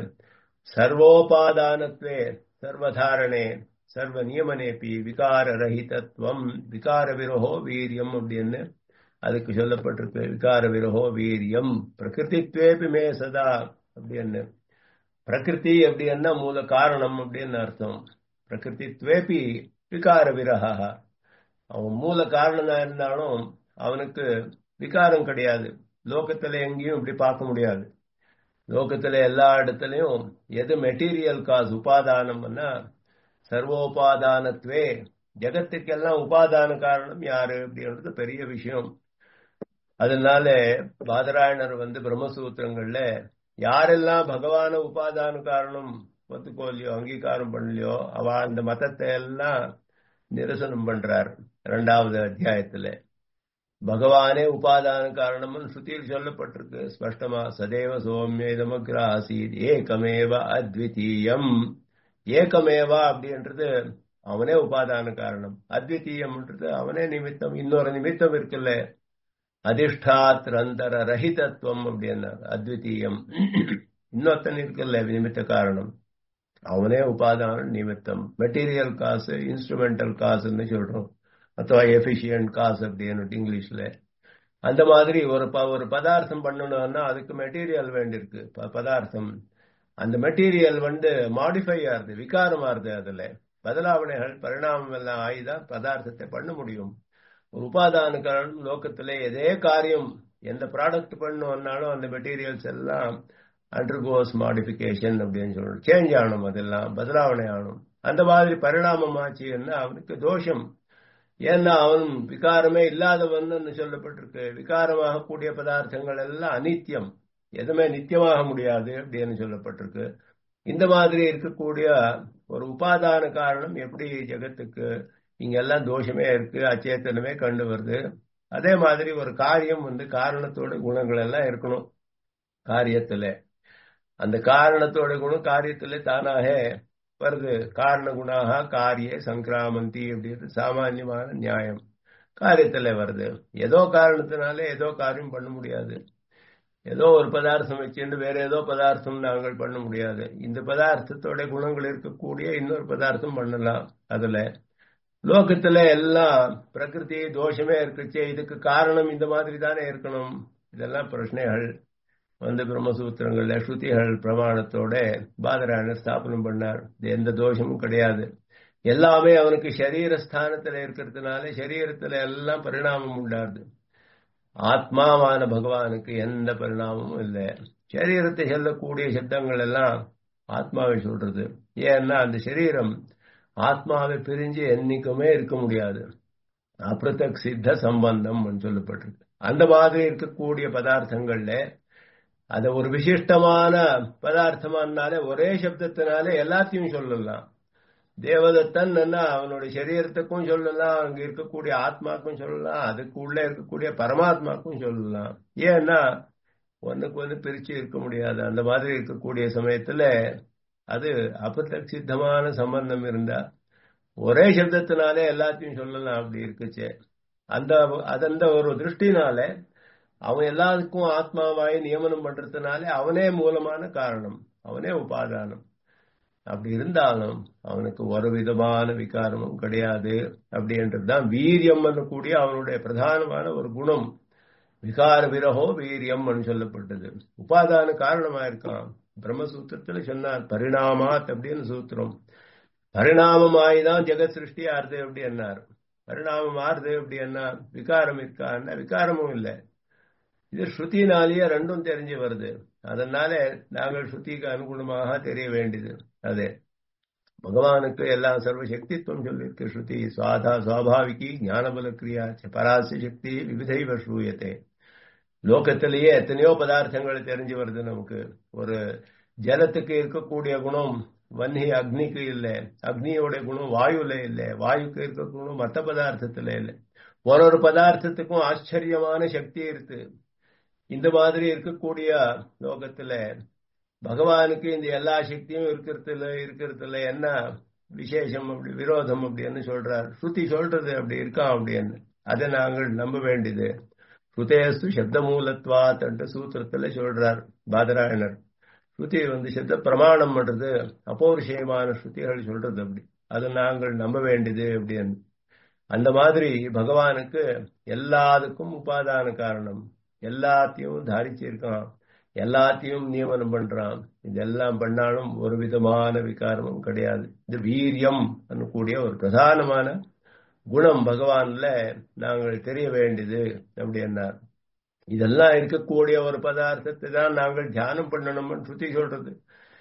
சர்வோபாதானத்வே சர்வதாரணே சர்வ நியமனேபி விகார ரஹிதத்துவம் விகார விரோகோ வீரியம் அப்படின்னு அதுக்கு சொல்லப்பட்டிருக்கு விகார விரோகோ வீரியம் பிரகிருதித்வேபி மே சதா அப்படின்னு பிரகிருதி அப்படின்னா மூல காரணம் அப்படின்னு அர்த்தம் பிரகிருதித்வேபி விகார விரகா அவன் மூல காரணமா இருந்தாலும் அவனுக்கு விகாரம் கிடையாது லோகத்துல எங்கேயும் இப்படி பார்க்க முடியாது லோகத்துல எல்லா இடத்துலயும் எது மெட்டீரியல் காஸ் உபாதானம்னா சர்வோபாதானத்வே ஜெகத்துக்கெல்லாம் உபாதான காரணம் யாரு அப்படின்றது பெரிய விஷயம் அதனால பாதராயணர் வந்து பிரம்மசூத்திரங்கள்ல யாரெல்லாம் பகவான உபாதான காரணம் ஒத்துக்கோலையோ அங்கீகாரம் பண்ணலையோ அவ அந்த மதத்தை எல்லாம் நிரசனம் பண்றார் இரண்டாவது அத்தியாயத்துல பகவானே உபாதான காரணம் ஸ்ருதியில் சொல்லப்பட்டிருக்கு ஸ்பஷ்டமா சதேவ சோமியதமக்ர ஆசீத் ஏகமேவ அத்விதீயம் ஏகமேவா அப்படின்றது அவனே உபாதான காரணம் அத்விதீயம்ன்றது அவனே நிமித்தம் இன்னொரு நிமித்தம் இருக்குல்ல அதிஷ்டாத்திரந்தர ரஹிதத்துவம் அப்படின்னார் அத்விதீயம் இன்னொத்தன் இருக்குல்ல நிமித்த காரணம் அவனே உபாதான நிமித்தம் மெட்டீரியல் காசு இன்ஸ்ட்ருமெண்டல் காசுன்னு சொல்றோம் ಅಥವಾ எஃபிஷியன்ட் காசு அப்படின்னு இங்கிலீஷ்ல அந்த மாதிரி ஒரு ஒரு பதார்த்தம் பண்ணணும்னா அதுக்கு மெட்டீரியல் வேண்டியிருக்கு பதார்த்தம் அந்த மெட்டீரியல் வந்து மாடிஃபை ஆகுது விகாரம் ஆகுது அதுல பதலாவணைகள் பரிணாமம் எல்லாம் ஆகிதான் பதார்த்தத்தை பண்ண முடியும் ஒரு உபாதான காரணம் லோக்கத்துல எதே காரியம் எந்த ப்ராடக்ட் பண்ணணும்னாலும் அந்த மெட்டீரியல்ஸ் எல்லாம் அண்டர்கோஸ் மாடிஃபிகேஷன் அப்படின்னு சொல்லணும் சேஞ்ச் ஆகணும் அதெல்லாம் பதலாவணை ஆகணும் அந்த மாதிரி பரிணாமம் ஆச்சுன்னா அவனுக்கு தோஷம் ஏன்னா அவன் விகாரமே இல்லாதவன் சொல்லப்பட்டிருக்கு விகாரமாக கூடிய பதார்த்தங்கள் எல்லாம் அனித்தியம் எதுவுமே நித்தியமாக முடியாது அப்படின்னு சொல்லப்பட்டிருக்கு இந்த மாதிரி இருக்கக்கூடிய ஒரு உபாதான காரணம் எப்படி ஜெகத்துக்கு இங்கெல்லாம் தோஷமே இருக்கு அச்சேத்தனமே கண்டு வருது அதே மாதிரி ஒரு காரியம் வந்து காரணத்தோட குணங்கள் எல்லாம் இருக்கணும் காரியத்துல அந்த காரணத்தோட குணம் காரியத்துல தானாக வருது காரண குணாக காரிய சங்கிராமந்தி அப்படின்றது சாமான்யமான நியாயம் காரியத்துல வருது ஏதோ காரணத்தினாலே ஏதோ காரியம் பண்ண முடியாது ஏதோ ஒரு பதார்த்தம் வச்சுட்டு வேற ஏதோ பதார்த்தம் நாங்கள் பண்ண முடியாது இந்த பதார்த்தத்தோட குணங்கள் இருக்கக்கூடிய இன்னொரு பதார்த்தம் பண்ணலாம் அதுல லோகத்துல எல்லாம் பிரகிருதி தோஷமே இருக்குச்சே இதுக்கு காரணம் இந்த மாதிரி தானே இருக்கணும் இதெல்லாம் பிரச்சனைகள் வந்து பிரம்மசூத்திரங்கள்ல ஸ்ருதிகள் பிரமாணத்தோட பாதராயணர் ஸ்தாபனம் பண்ணார் எந்த தோஷமும் கிடையாது எல்லாமே அவனுக்கு சரீர ஸ்தானத்துல இருக்கிறதுனால சரீரத்துல எல்லாம் பரிணாமம் உண்டாருது ஆத்மாவான பகவானுக்கு எந்த பரிணாமமும் இல்லை சரீரத்தை செல்லக்கூடிய சப்தங்கள் எல்லாம் ஆத்மாவை சொல்றது ஏன்னா அந்த சரீரம் ஆத்மாவை பிரிஞ்சு என்னைக்குமே இருக்க முடியாது அப்பிரதக் சித்த சம்பந்தம் சொல்லப்பட்டிருக்கு அந்த மாதிரி இருக்கக்கூடிய பதார்த்தங்கள்ல அத ஒரு விசிஷ்டமான பதார்த்தமானாலே ஒரே சப்தத்தினாலே எல்லாத்தையும் சொல்லலாம் தேவதத்தன் அவனுடைய சரீரத்துக்கும் சொல்லலாம் அங்க இருக்கக்கூடிய ஆத்மாக்கும் சொல்லலாம் அதுக்கு உள்ள இருக்கக்கூடிய பரமாத்மாக்கும் சொல்லலாம் ஏன்னா ஒன்னுக்கு ஒன்று பிரிச்சு இருக்க முடியாது அந்த மாதிரி இருக்கக்கூடிய சமயத்துல அது அபத்தக் சித்தமான சம்பந்தம் இருந்தா ஒரே சப்தத்தினாலே எல்லாத்தையும் சொல்லலாம் அப்படி இருக்குச்சே அந்த அதந்த ஒரு திருஷ்டினால அவன் எல்லாருக்கும் ஆத்மாவாய் நியமனம் பண்றதுனாலே அவனே மூலமான காரணம் அவனே உபாதானம் அப்படி இருந்தாலும் அவனுக்கு ஒரு விதமான விகாரமும் கிடையாது அப்படின்றதுதான் வீரியம் கூடிய அவனுடைய பிரதானமான ஒரு குணம் விகார விரகோ வீரியம் சொல்லப்பட்டது உபாதான காரணமா இருக்கான் பிரம்மசூத்திரத்துல சொன்னார் பரிணாமாத் அப்படின்னு சூத்திரம் பரிணாமமாய்தான் ஜெகத் சிருஷ்டி ஆறுது அப்படி என்னார் பரிணாமம் ஆறுது அப்படி என்ன விகாரம் இருக்கான்னா விகாரமும் இல்லை இது ஸ்ருதினாலேயே ரெண்டும் தெரிஞ்சு வருது அதனால நாங்கள் ஸ்ருதிக்கு அனுகுணமாக தெரிய வேண்டியது அதே பகவானுக்கு எல்லாம் சர்வசக்தித்துவம் சொல்லியிருக்கு ஸ்ருதி சுவாதா சுவாபாவிகி ஞானபல கிரியா பராச சக்தி விவிதைவ ஸ்ரூயத்தை லோகத்திலேயே எத்தனையோ பதார்த்தங்கள் தெரிஞ்சு வருது நமக்கு ஒரு ஜலத்துக்கு இருக்கக்கூடிய குணம் வன்னி அக்னிக்கு இல்லை அக்னியோட குணம் வாயுல இல்லை வாயுக்கு இருக்க குணம் மற்ற பதார்த்தத்துல இல்லை ஒரு ஒரு பதார்த்தத்துக்கும் ஆச்சரியமான சக்தி இருக்கு இந்த மாதிரி இருக்கக்கூடிய லோகத்துல பகவானுக்கு இந்த எல்லா சக்தியும் இருக்கிறதுல இருக்கிறதுல என்ன விசேஷம் அப்படி விரோதம் அப்படின்னு சொல்றார் ஸ்ருதி சொல்றது அப்படி இருக்கான் அப்படின்னு அதை நாங்கள் நம்ப வேண்டியது ஸ்ருதேஸ்து சப்த மூலத்வாத் சூத்திரத்துல சொல்றார் பாதராயணர் ஸ்ருதி வந்து சப்த பிரமாணம் பண்றது அபௌருஷயமான ஸ்ருதிகள் சொல்றது அப்படி அதை நாங்கள் நம்ப வேண்டியது அப்படின்னு அந்த மாதிரி பகவானுக்கு எல்லாத்துக்கும் உபாதான காரணம் எல்லாத்தையும் தாரிச்சிருக்கான் எல்லாத்தையும் நியமனம் பண்றான் இதெல்லாம் பண்ணாலும் ஒரு விதமான விகாரமும் கிடையாது இது வீரியம் கூடிய ஒரு பிரதானமான குணம் பகவான்ல நாங்கள் தெரிய வேண்டியது அப்படின்னா இதெல்லாம் இருக்கக்கூடிய ஒரு பதார்த்தத்தை தான் நாங்கள் தியானம் பண்ணணும்னு சுத்தி சொல்றது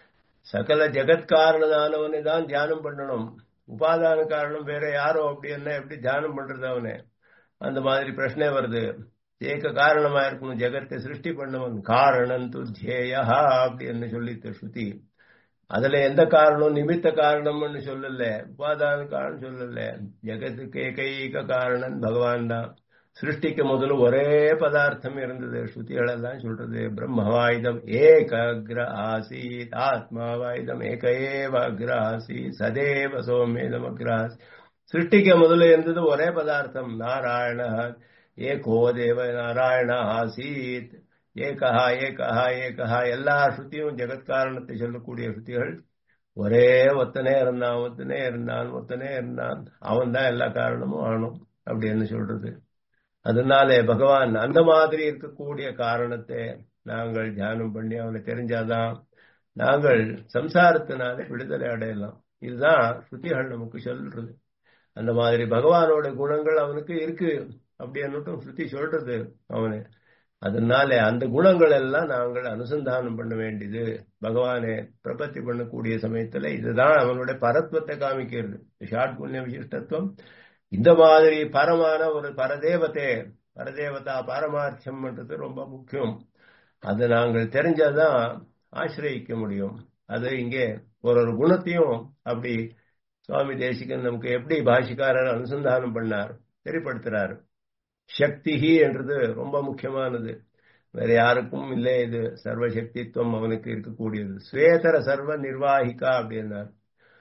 சகல ஜெகத்காரணனானவனை தான் தியானம் பண்ணணும் உபாதான காரணம் வேற யாரோ அப்படி என்ன எப்படி தியானம் பண்றது அவனே அந்த மாதிரி பிரச்சனை வருது ஏக காரணமா இருக்கணும் ஜெகத்தை சிருஷ்டி பண்ணவன் காரணம் துத்தியேயா அப்படின்னு சொல்லித்த ஸ்ருதி அதுல எந்த காரணம் நிமித்த காரணம்னு சொல்லல உபாதான காரணம் சொல்லல ஜெகத்துக்கு ஏகைக காரணம் பகவான் தான் சிருஷ்டிக்கு முதல்ல ஒரே பதார்த்தம் இருந்தது ஸ்ருதிகள் எல்லாம் சொல்றது பிரம்மவாயுதம் ஏகக்ர ஆசீத் ஆத்மாவாயுதம் ஏகேவ அக்ர ஆசீத் சதேவ சோமேதம் அக்ர சிருஷ்டிக்கு முதல்ல இருந்தது ஒரே பதார்த்தம் நாராயண ஏகோ தேவ நாராயண ஆசீத் ஏகஹா ஏகஹா ஏகஹா எல்லா ஸ்ருதியும் ஜெகத்காரணத்தை சொல்லக்கூடிய ஸ்ருதிகள் ஒரே ஒத்தனே இருந்தான் ஒத்தனே இருந்தான் ஒத்தனே இருந்தான் அவன் தான் எல்லா காரணமும் ஆனும் அப்படின்னு சொல்றது அதனாலே பகவான் அந்த மாதிரி இருக்கக்கூடிய காரணத்தை நாங்கள் தியானம் பண்ணி அவனை தெரிஞ்சாதான் நாங்கள் சம்சாரத்தினால விடுதலை அடையலாம் இதுதான் ஸ்ருதிகள் நமக்கு சொல்றது அந்த மாதிரி பகவானோட குணங்கள் அவனுக்கு இருக்கு அப்படின்னுட்டும் ஸ்ருதி சொல்றது அவனு அதனால அந்த குணங்கள் எல்லாம் நாங்கள் அனுசந்தானம் பண்ண வேண்டியது பகவானை பிரபத்தி பண்ணக்கூடிய சமயத்துல இதுதான் அவனுடைய பரத்வத்தை காமிக்கிறது ஷாட் புண்ணிய விசிஷ்டத்துவம் இந்த மாதிரி பரமான ஒரு பரதேவத்தை பரதேவதா பாரமார்த்தியம்ன்றது ரொம்ப முக்கியம் அதை நாங்கள் தெரிஞ்சாதான் ஆசிரியிக்க முடியும் அது இங்கே ஒரு ஒரு குணத்தையும் அப்படி சுவாமி தேசிகன் நமக்கு எப்படி பாஷிக்காரர் அனுசந்தானம் பண்ணார் தெரிப்படுத்துறாரு சக்தி என்றது ரொம்ப முக்கியமானது வேற யாருக்கும் இல்லை இது சர்வசக்தித்துவம் அவனுக்கு இருக்கக்கூடியது ஸ்வேதர சர்வ நிர்வாகிகா அப்படின்னார்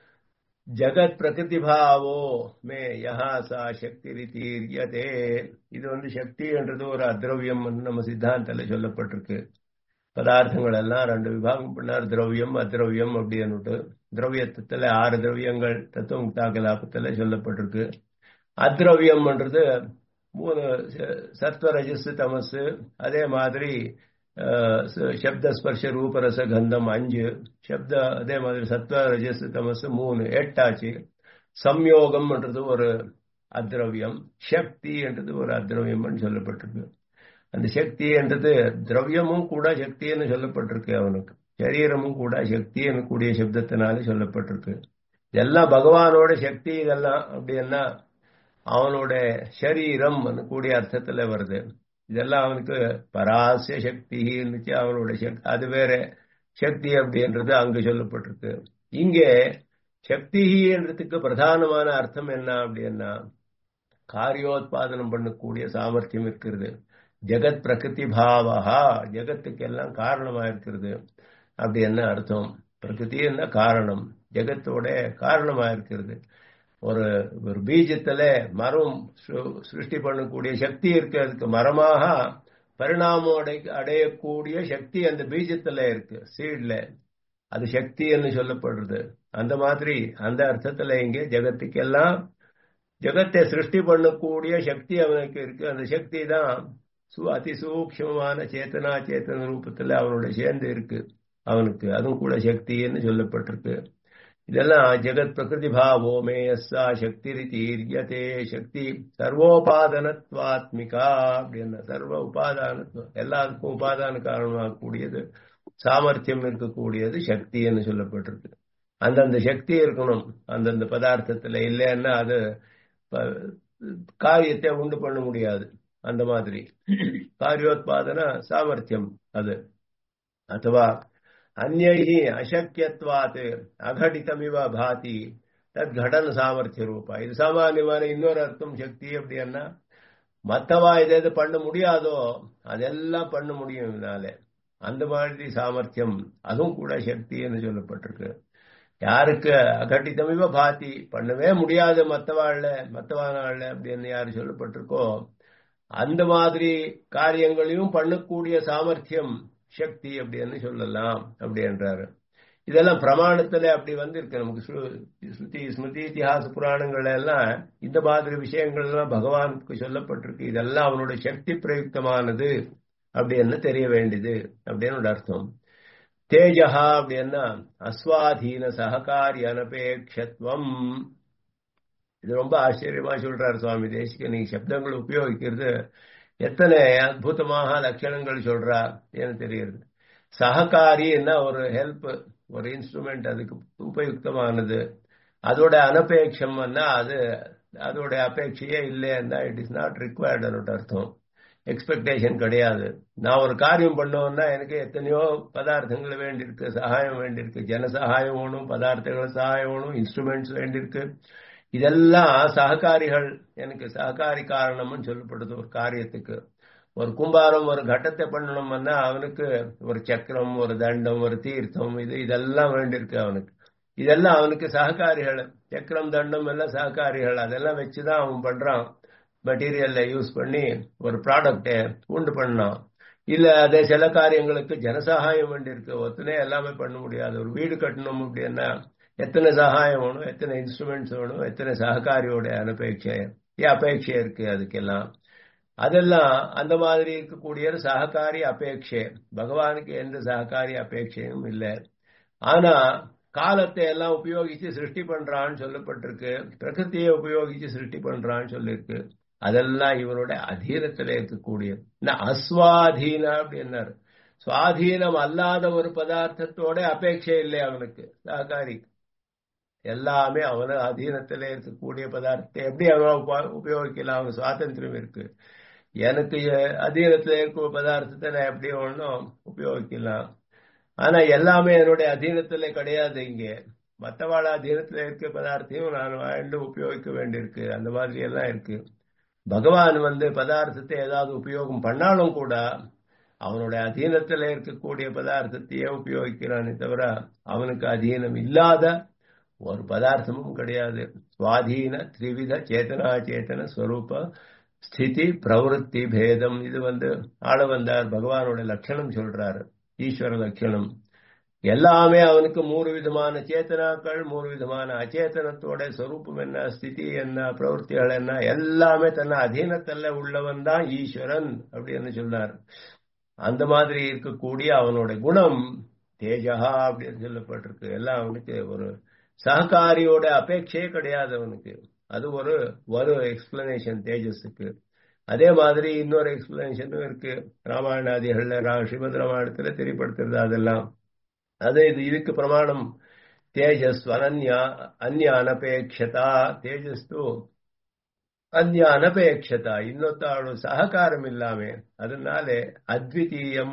ஜகத் பிரகிருதிபாவோ மே யஹா சா சக்தி ரீதீரியதே இது வந்து சக்தி என்றது ஒரு அத்ரவியம் நம்ம சித்தாந்தத்துல சொல்லப்பட்டிருக்கு பதார்த்தங்கள் எல்லாம் ரெண்டு விபாகம் பண்ணார் திரவியம் அத்ரவியம் அப்படின்னுட்டு திரவியத்துல ஆறு திரவியங்கள் தத்துவ முக்தாகலாபத்துல சொல்லப்பட்டிருக்கு அத்ரவியம்ன்றது மூணு சத்வ ரஜஸ் தமசு அதே மாதிரி சப்த ஸ்பர்ஷ ரூபரச கந்தம் அஞ்சு சப்த அதே மாதிரி சத்வ ரஜஸ் தமசு மூணு எட்டாச்சு சம்யோகம்ன்றது ஒரு அத்ரவியம் சக்தி என்றது ஒரு அத்ரவியம்னு சொல்லப்பட்டிருக்கு அந்த சக்தி என்றது திரவியமும் கூட சக்தின்னு சொல்லப்பட்டிருக்கு அவனுக்கு சரீரமும் கூட சக்தின்னு கூடிய சப்தத்தினால சொல்லப்பட்டிருக்கு இதெல்லாம் பகவானோட சக்தி இதெல்லாம் அப்படின்னா அவனோட சரீரம் கூடிய அர்த்தத்துல வருது இதெல்லாம் அவனுக்கு பராசிய சக்தி இருந்துச்சு அவனோட சக்தி அது வேற சக்தி அப்படின்றது அங்கு சொல்லப்பட்டிருக்கு இங்கே சக்தி என்றதுக்கு பிரதானமான அர்த்தம் என்ன அப்படின்னா காரியோத்பாதனம் பண்ணக்கூடிய சாமர்த்தியம் இருக்கிறது ஜெகத் பிரகிருதி பாவஹா ஜெகத்துக்கெல்லாம் காரணமா இருக்கிறது அப்படி என்ன அர்த்தம் பிரகிருதி என்ன காரணம் ஜெகத்தோட காரணமா இருக்கிறது ஒரு ஒரு பீஜத்துல மரம் சிருஷ்டி பண்ணக்கூடிய சக்தி இருக்கு அதுக்கு மரமாக பரிணாமம் அடை அடையக்கூடிய சக்தி அந்த பீஜத்துல இருக்கு சீட்ல அது சக்தி என்று சொல்லப்படுறது அந்த மாதிரி அந்த அர்த்தத்துல இங்கே ஜெகத்துக்கெல்லாம் ஜெகத்தை சிருஷ்டி பண்ணக்கூடிய சக்தி அவனுக்கு இருக்கு அந்த சக்தி தான் அதி சூக்ஷமான சேத்தனா சேத்தன ரூபத்துல அவனோட சேர்ந்து இருக்கு அவனுக்கு அதுவும் கூட சக்தின்னு சொல்லப்பட்டிருக்கு இதெல்லாம் ஜெகத் பிரகிருதி பாவோ மேயஸ்ஸா சக்தி தீரியதே சக்தி சர்வோபாதனத்வாத்மிகா அப்படின்னா சர்வ உபாதானத்துவம் எல்லாருக்கும் உபாதான காரணமாக கூடியது சாமர்த்தியம் இருக்கக்கூடியது சக்தின்னு சொல்லப்பட்டிருக்கு அந்தந்த சக்தி இருக்கணும் அந்தந்த பதார்த்தத்துல இல்லைன்னா அது காரியத்தை உண்டு பண்ண முடியாது அந்த மாதிரி காரியோத்பாதன சாமர்த்தியம் அது ಅಥವಾ ಅನ್ಯೈಹಿ ಅಶಕ್ಯತ್ವಾತ್ ಅಘಟಿತಮಿವ ಭಾತಿ தத் கடன் சாமர்த்திய ரூபா இது சாமானியமான இன்னொரு அர்த்தம் சக்தி அப்படின்னா மத்தவா எது எது பண்ண முடியாதோ அதெல்லாம் பண்ண முடியும் இதனால அந்த மாதிரி சாமர்த்தியம் அதுவும் கூட சக்தின்னு சொல்லப்பட்டிருக்கு யாருக்கு அகட்டிதமிவ பாத்தி பண்ணவே முடியாது மத்தவாழ்ல மத்தவானாள்ல அப்படின்னு யாரு சொல்லப்பட்டிருக்கோ அந்த மாதிரி காரியங்களையும் பண்ணக்கூடிய சாமர்த்தியம் சக்தி அப்படின்னு சொல்லலாம் அப்படின்றாரு இதெல்லாம் பிரமாணத்துல அப்படி வந்திருக்கு நமக்கு ஸ்ருதி ஸ்மிருதி இத்திஹாச புராணங்கள் எல்லாம் இந்த மாதிரி விஷயங்கள் எல்லாம் பகவானுக்கு சொல்லப்பட்டிருக்கு இதெல்லாம் அவனோட சக்தி பிரயுக்தமானது அப்படின்னு தெரிய வேண்டியது அப்படின்னு அர்த்தம் தேஜஹா அப்படின்னா அஸ்வாதீன சககாரி அனபேட்சத்துவம் இது ரொம்ப ஆச்சரியமா சொல்றாரு சுவாமி தேசிக நீங்க சப்தங்கள் உபயோகிக்கிறது எத்தனை அற்புதமாக லட்சணங்கள் சொல்றா ஏன்னு தெரியுது சககாரின்னா ஒரு ஹெல்ப் ஒரு இன்ஸ்ட்ருமெண்ட் அதுக்கு உபயுக்தமானது அதோட அனபேட்சம்னா அது அதோட அபேட்சையே இல்லைன்னா இட் இஸ் நாட் ரிக்வயர்டு அர்த்தம் எக்ஸ்பெக்டேஷன் கிடையாது நான் ஒரு காரியம் பண்ணோம்னா எனக்கு எத்தனையோ பதார்த்தங்கள் வேண்டியிருக்கு சகாயம் வேண்டியிருக்கு ஜன சகாயம் வேணும் பதார்த்தங்கள் சகாயம் வேணும் இன்ஸ்ட்ருமெண்ட்ஸ் வேண்டியிருக்கு இதெல்லாம் சககாரிகள் எனக்கு சககாரி காரணம்னு சொல்லப்படுது ஒரு காரியத்துக்கு ஒரு கும்பாரம் ஒரு கட்டத்தை பண்ணணும்னா அவனுக்கு ஒரு சக்கரம் ஒரு தண்டம் ஒரு தீர்த்தம் இது இதெல்லாம் வேண்டியிருக்கு அவனுக்கு இதெல்லாம் அவனுக்கு சககாரிகள் சக்கரம் தண்டம் எல்லாம் சககாரிகள் அதெல்லாம் வச்சுதான் அவன் பண்றான் மெட்டீரியல்ல யூஸ் பண்ணி ஒரு ப்ராடக்டை உண்டு பண்ணான் இல்ல அதே சில காரியங்களுக்கு ஜனசகாயம் வேண்டியிருக்கு ஒத்தனே எல்லாமே பண்ண முடியாது ஒரு வீடு கட்டணும் அப்படின்னா எத்தனை சகாயம் வேணும் எத்தனை இன்ஸ்ட்ருமெண்ட்ஸ் வேணும் எத்தனை சககாரியோட அனபேட்சை அபேட்சை இருக்கு அதுக்கெல்லாம் அதெல்லாம் அந்த மாதிரி இருக்கக்கூடிய சககாரி அபேட்சை பகவானுக்கு எந்த சககாரி அபேட்சையும் இல்லை ஆனா காலத்தை எல்லாம் உபயோகிச்சு சிருஷ்டி பண்றான்னு சொல்லப்பட்டிருக்கு பிரகிருத்தியை உபயோகிச்சு சிருஷ்டி பண்றான்னு சொல்லியிருக்கு அதெல்லாம் இவரோட அதீனத்துல இருக்கக்கூடிய அஸ்வாதீன அப்படின்னாரு சுவாதீனம் அல்லாத ஒரு பதார்த்தத்தோட அபேட்சை இல்லை அவனுக்கு சககாரி எல்லாமே அவன அதீனத்துல இருக்கக்கூடிய பதார்த்தத்தை எப்படி அவன் உபயோகிக்கலாம் அவன் சுவாதந்திரம் இருக்கு எனக்கு அதீனத்துல இருக்கிற பதார்த்தத்தை நான் எப்படி ஒன்றும் உபயோகிக்கலாம் ஆனா எல்லாமே என்னுடைய அதீனத்துல கிடையாது இங்க மற்றவாழ அதீனத்துல இருக்க பதார்த்தையும் நான் வாழ்ந்து உபயோகிக்க வேண்டியிருக்கு அந்த மாதிரி எல்லாம் இருக்கு பகவான் வந்து பதார்த்தத்தை ஏதாவது உபயோகம் பண்ணாலும் கூட அவனுடைய அதீனத்துல இருக்கக்கூடிய பதார்த்தத்தையே உபயோகிக்கிறானே தவிர அவனுக்கு அதீனம் இல்லாத ஒரு பதார்த்தமும் கிடையாது சுவாதீன திரிவித சேத்தனா சேத்தன ஸ்வரூப ஸ்திதி பிரவருத்தி பேதம் இது வந்து ஆள வந்தார் பகவானோட லட்சணம் சொல்றாரு ஈஸ்வர லட்சணம் எல்லாமே அவனுக்கு மூணு விதமான சேத்தனாக்கள் மூணு விதமான அச்சேதனத்தோட ஸ்வரூபம் என்ன ஸ்திதி என்ன பிரவருத்திகள் என்ன எல்லாமே தன்னை அதீனத்தல்ல உள்ளவன் தான் ஈஸ்வரன் அப்படின்னு சொன்னார் அந்த மாதிரி இருக்கக்கூடிய அவனோட குணம் தேஜகா அப்படின்னு சொல்லப்பட்டிருக்கு எல்லாம் அவனுக்கு ஒரு சககாரியோட அபேட்சையே கிடையாது அவனுக்கு அது ஒரு ஒரு எக்ஸ்பிளனேஷன் தேஜஸுக்கு அதே மாதிரி இன்னொரு எக்ஸ்பிளனேஷனும் இருக்கு ராமாயணாதிகள்ல ஸ்ரீமத் ராமாயணத்துல தெரியப்படுத்துறது அதெல்லாம் அது இது இதுக்கு பிரமாணம் தேஜஸ் அனன்யா அந்நிய அனபேட்சதா தேஜஸ்து ಅನ್ಯ ಅನಪೇಕ್ಷತ ಇನ್ನೊತ್ತಾಳು ಸಹಕಾರಂ ಇಲ್ಲಾಮೆ அதனால அத்விதீயம்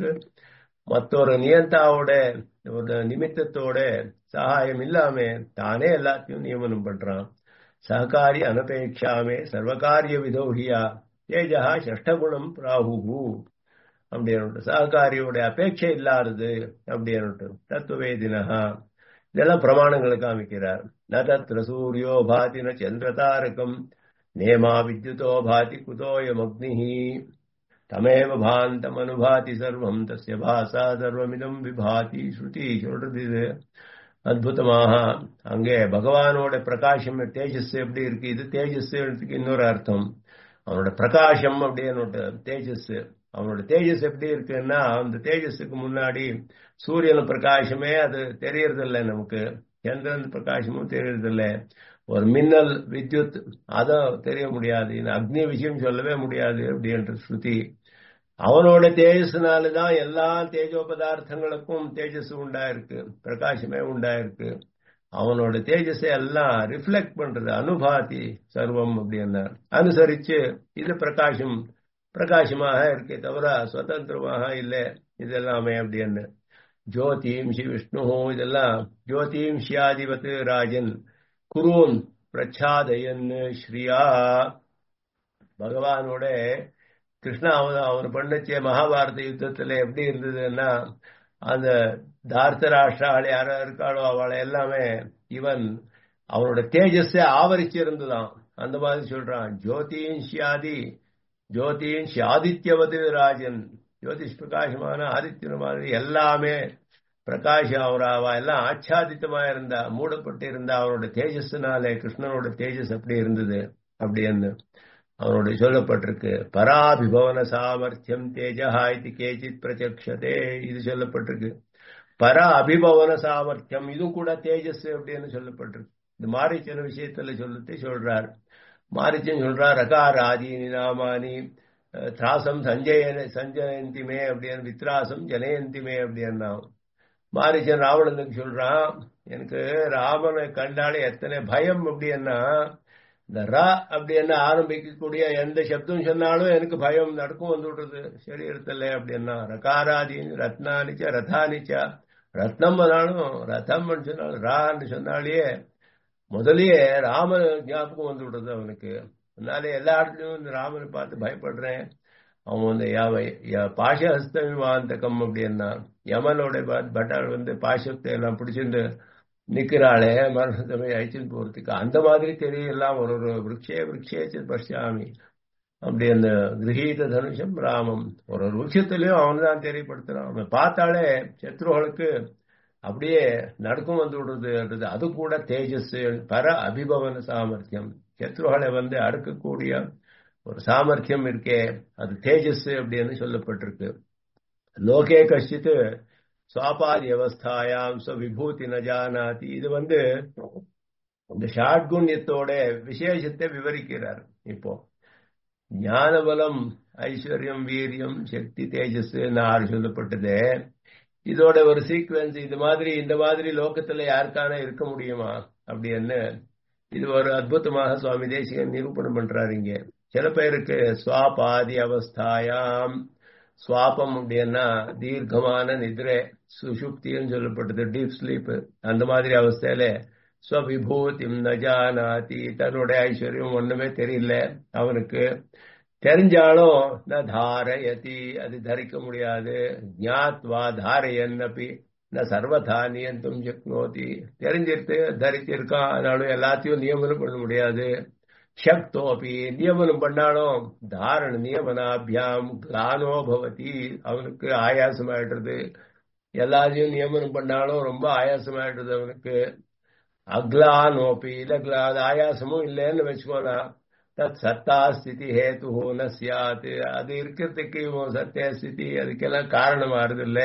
மற்றொரு நியந்தாவோட ஒரு நிமித்தத்தோட சகாயம் இல்லாம தானே எல்லாத்தையும் நியமனம் பண்றான் சககாரி அனபேட்சாமே சர்வகாரிய விதோகியா தேஜா ஷஷ்டகுணம் பிராகு அப்படின்னு சககாரியோட அபேட்சை இல்லாதது அப்படின்னு தத்துவேதினஹா இதெல்லாம் பிரமாணங்களை காமிக்கிறார் ந தத்ர சூரியோ பாதி ந சந்திரதாரகம் நேமா வித்யுதோ பாதி குதோயம் அக்னிஹி தமேவ பாந்தம் அனுபாதி சர்வம் தஸ்ய பாசா சர்வமிதம் விபாதி ஸ்ருதி சொல்றது இது அற்புதமாக அங்கே பகவானோட பிரகாசம் தேஜஸ் எப்படி இருக்கு இது தேஜஸ் இன்னொரு அர்த்தம் அவனோட பிரகாசம் அப்படின்னு தேஜஸ் அவனோட தேஜஸ் எப்படி இருக்குன்னா அந்த தேஜஸுக்கு முன்னாடி சூரியன் பிரகாசமே அது தெரியறதில்ல நமக்கு சந்திரன் பிரகாசமும் தெரியறதில்ல ஒரு மின்னல் வித்யுத் அதான் தெரிய முடியாது அக்னி விஷயம் சொல்லவே முடியாது அப்படின்ற ஸ்ருதி அவனோட தேஜஸ்னாலதான் எல்லா தேஜோ பதார்த்தங்களுக்கும் தேஜஸ் உண்டாயிருக்கு பிரகாசமே உண்டாயிருக்கு அவனோட தேஜஸை எல்லாம் ரிஃப்ளெக்ட் பண்றது அனுபாதி சர்வம் அப்படின்னா அனுசரிச்சு இது பிரகாசம் பிரகாசமாக இருக்கே தவிர சுதந்திரமாக இல்லை இதெல்லாமே அப்படின்னு ஜோதிம் ஸ்ரீ விஷ்ணு இதெல்லாம் ஜோதிம் ஷியாதிபத் ராஜன் குருன் பிரச்சாதயன் ஸ்ரீயா பகவானோட கிருஷ்ணா அவன் அவர் பண்ணச்சே மகாபாரத யுத்தத்துல எப்படி இருந்ததுன்னா அந்த தார்த்தராஷ்டிராள் யாரோ இருக்காளோ அவளை எல்லாமே இவன் அவனோட தேஜஸை ஆவரிச்சு இருந்துதான் அந்த மாதிரி சொல்றான் ஜோதியின் ஷியாதி ஜோதியின் ஷியாதித்யவது ராஜன் ஜோதிஷ் பிரகாசமான ஆதித்யன மாதிரி எல்லாமே பிரகாஷம் அவராவா எல்லாம் ஆச்சாதித்தமா இருந்தா மூடப்பட்டு இருந்தா அவனோட தேஜஸ்னாலே கிருஷ்ணனோட தேஜஸ் அப்படி இருந்தது அப்படின்னு அவனோட சொல்லப்பட்டிருக்கு பராபிபவன சாமர்த்தியம் தேஜா இது கேச்சித் பிரத்யக்ஷதே இது சொல்லப்பட்டிருக்கு பர அபிபவன சாமர்த்தியம் இதுவும் கூட தேஜஸ் அப்படின்னு சொல்லப்பட்டிருக்கு இந்த மாரிச்சன விஷயத்துல சொல்லிட்டு சொல்றார் மாரிச்சன் சொல்றார் ரகார் ஆதீனி நாமானி திராசம் சஞ்சயன சஞ்சயந்திமே அப்படின்னு வித்ராசம் ஜனயந்திமே அப்படின்னா மாரிச்சன் ராவணனுக்கு சொல்றான் எனக்கு ராமனை கண்டாலே எத்தனை பயம் அப்படின்னா இந்த ர அப்படி என்ன ஆரம்பிக்கக்கூடிய எந்த சப்தம் சொன்னாலும் எனக்கு பயம் நடக்கும் வந்து விடுறது சரீரத்தில் அப்படின்னா ரகாராதி ரத்னானிச்சா ரதானிச்சா ரத்னம் பண்ணாலும் ரதம் சொன்னாலும் ரான்னு சொன்னாலே முதலியே ராம ஞாபகம் வந்து விடுறது அவனுக்கு அதனால எல்லா இடத்துலையும் இந்த ராமனை பார்த்து பயப்படுறேன் அவன் வந்து பாசஹஸ்த விமாந்தகம் அப்படின்னா யமனோட பட்டாள் வந்து பாசத்தை எல்லாம் பிடிச்சிருந்து நிக்கிறாளே மரணத்தமை அழிச்சுன்னு போறதுக்கு அந்த மாதிரி தெரியலாம் ஒரு ஒரு விரக்ஷே விரக்ஷேச்சு பஷ்யாமி அப்படி அந்த கிரகீத தனுஷம் ராமம் ஒரு ஒரு விரக்ஷத்திலையும் அவன் தான் தெரியப்படுத்துறான் அவன் பார்த்தாலே சத்ருகளுக்கு அப்படியே நடுக்கம் வந்து விடுறது அது கூட தேஜஸ் பர அபிபவன சாமர்த்தியம் சத்ருகளை வந்து அடுக்கக்கூடிய ஒரு சாமர்த்தியம் இருக்கே அது தேஜஸ் அப்படின்னு சொல்லப்பட்டிருக்கு லோகே கஷ்டித்து சுவாபாதி அவஸ்தாயாம் விபூதி நஜானாதி இது வந்து இந்த ஷாட்குண்யத்தோட விசேஷத்தை விவரிக்கிறார் இப்போ ஞானபலம் ஐஸ்வர்யம் வீரியம் சக்தி தேஜஸ் ஆறு சொல்லப்பட்டது இதோட ஒரு சீக்வன்ஸ் இது மாதிரி இந்த மாதிரி லோகத்துல யாருக்கான இருக்க முடியுமா அப்படின்னு இது ஒரு அற்புதமாக சுவாமி தேசிகன் நிரூபணம் பண்றாரு இங்க சில பேருக்கு சுவாபாதி அவஸ்தாயாம் சுவாபம் அப்படின்னா தீர்க்கமான நிதிரை சுசுப்தின்னு சொல்லப்பட்டது டீப் ஸ்லீப் அந்த மாதிரி அவஸ்தையில ஸ்வவிபூதிம் நஜானாதி தன்னுடைய ஐஸ்வர்யம் ஒண்ணுமே தெரியல அவனுக்கு தெரிஞ்சாலும் ந தாரயதி அது தரிக்க முடியாது ஞாத்வா தாரையன் அப்படி ந சர்வதா நியந்தும் சக்னோதி தெரிஞ்சிருக்கு தரிச்சிருக்கான் அதனாலும் எல்லாத்தையும் நியமனம் பண்ண முடியாது சக்தோபி நியமனம் பண்ணாலும் தாரண நியமனாபியாம் கிளானோ பவதி அவனுக்கு ஆயாசம் ஆயிடுறது எல்லாத்தையும் நியமனம் பண்ணாலும் ரொம்ப ஆயாசம் ஆயிடுறது அவனுக்கு அக்லானோபி இல்ல அது ஆயாசமும் இல்லைன்னு வச்சுக்கோலாம் தத் சத்தா ஸ்திதி ஹேத்து ந சியாத் அது இருக்கிறதுக்கு சத்திய ஸ்திதி அதுக்கெல்லாம் காரணம் ஆறுது இல்லை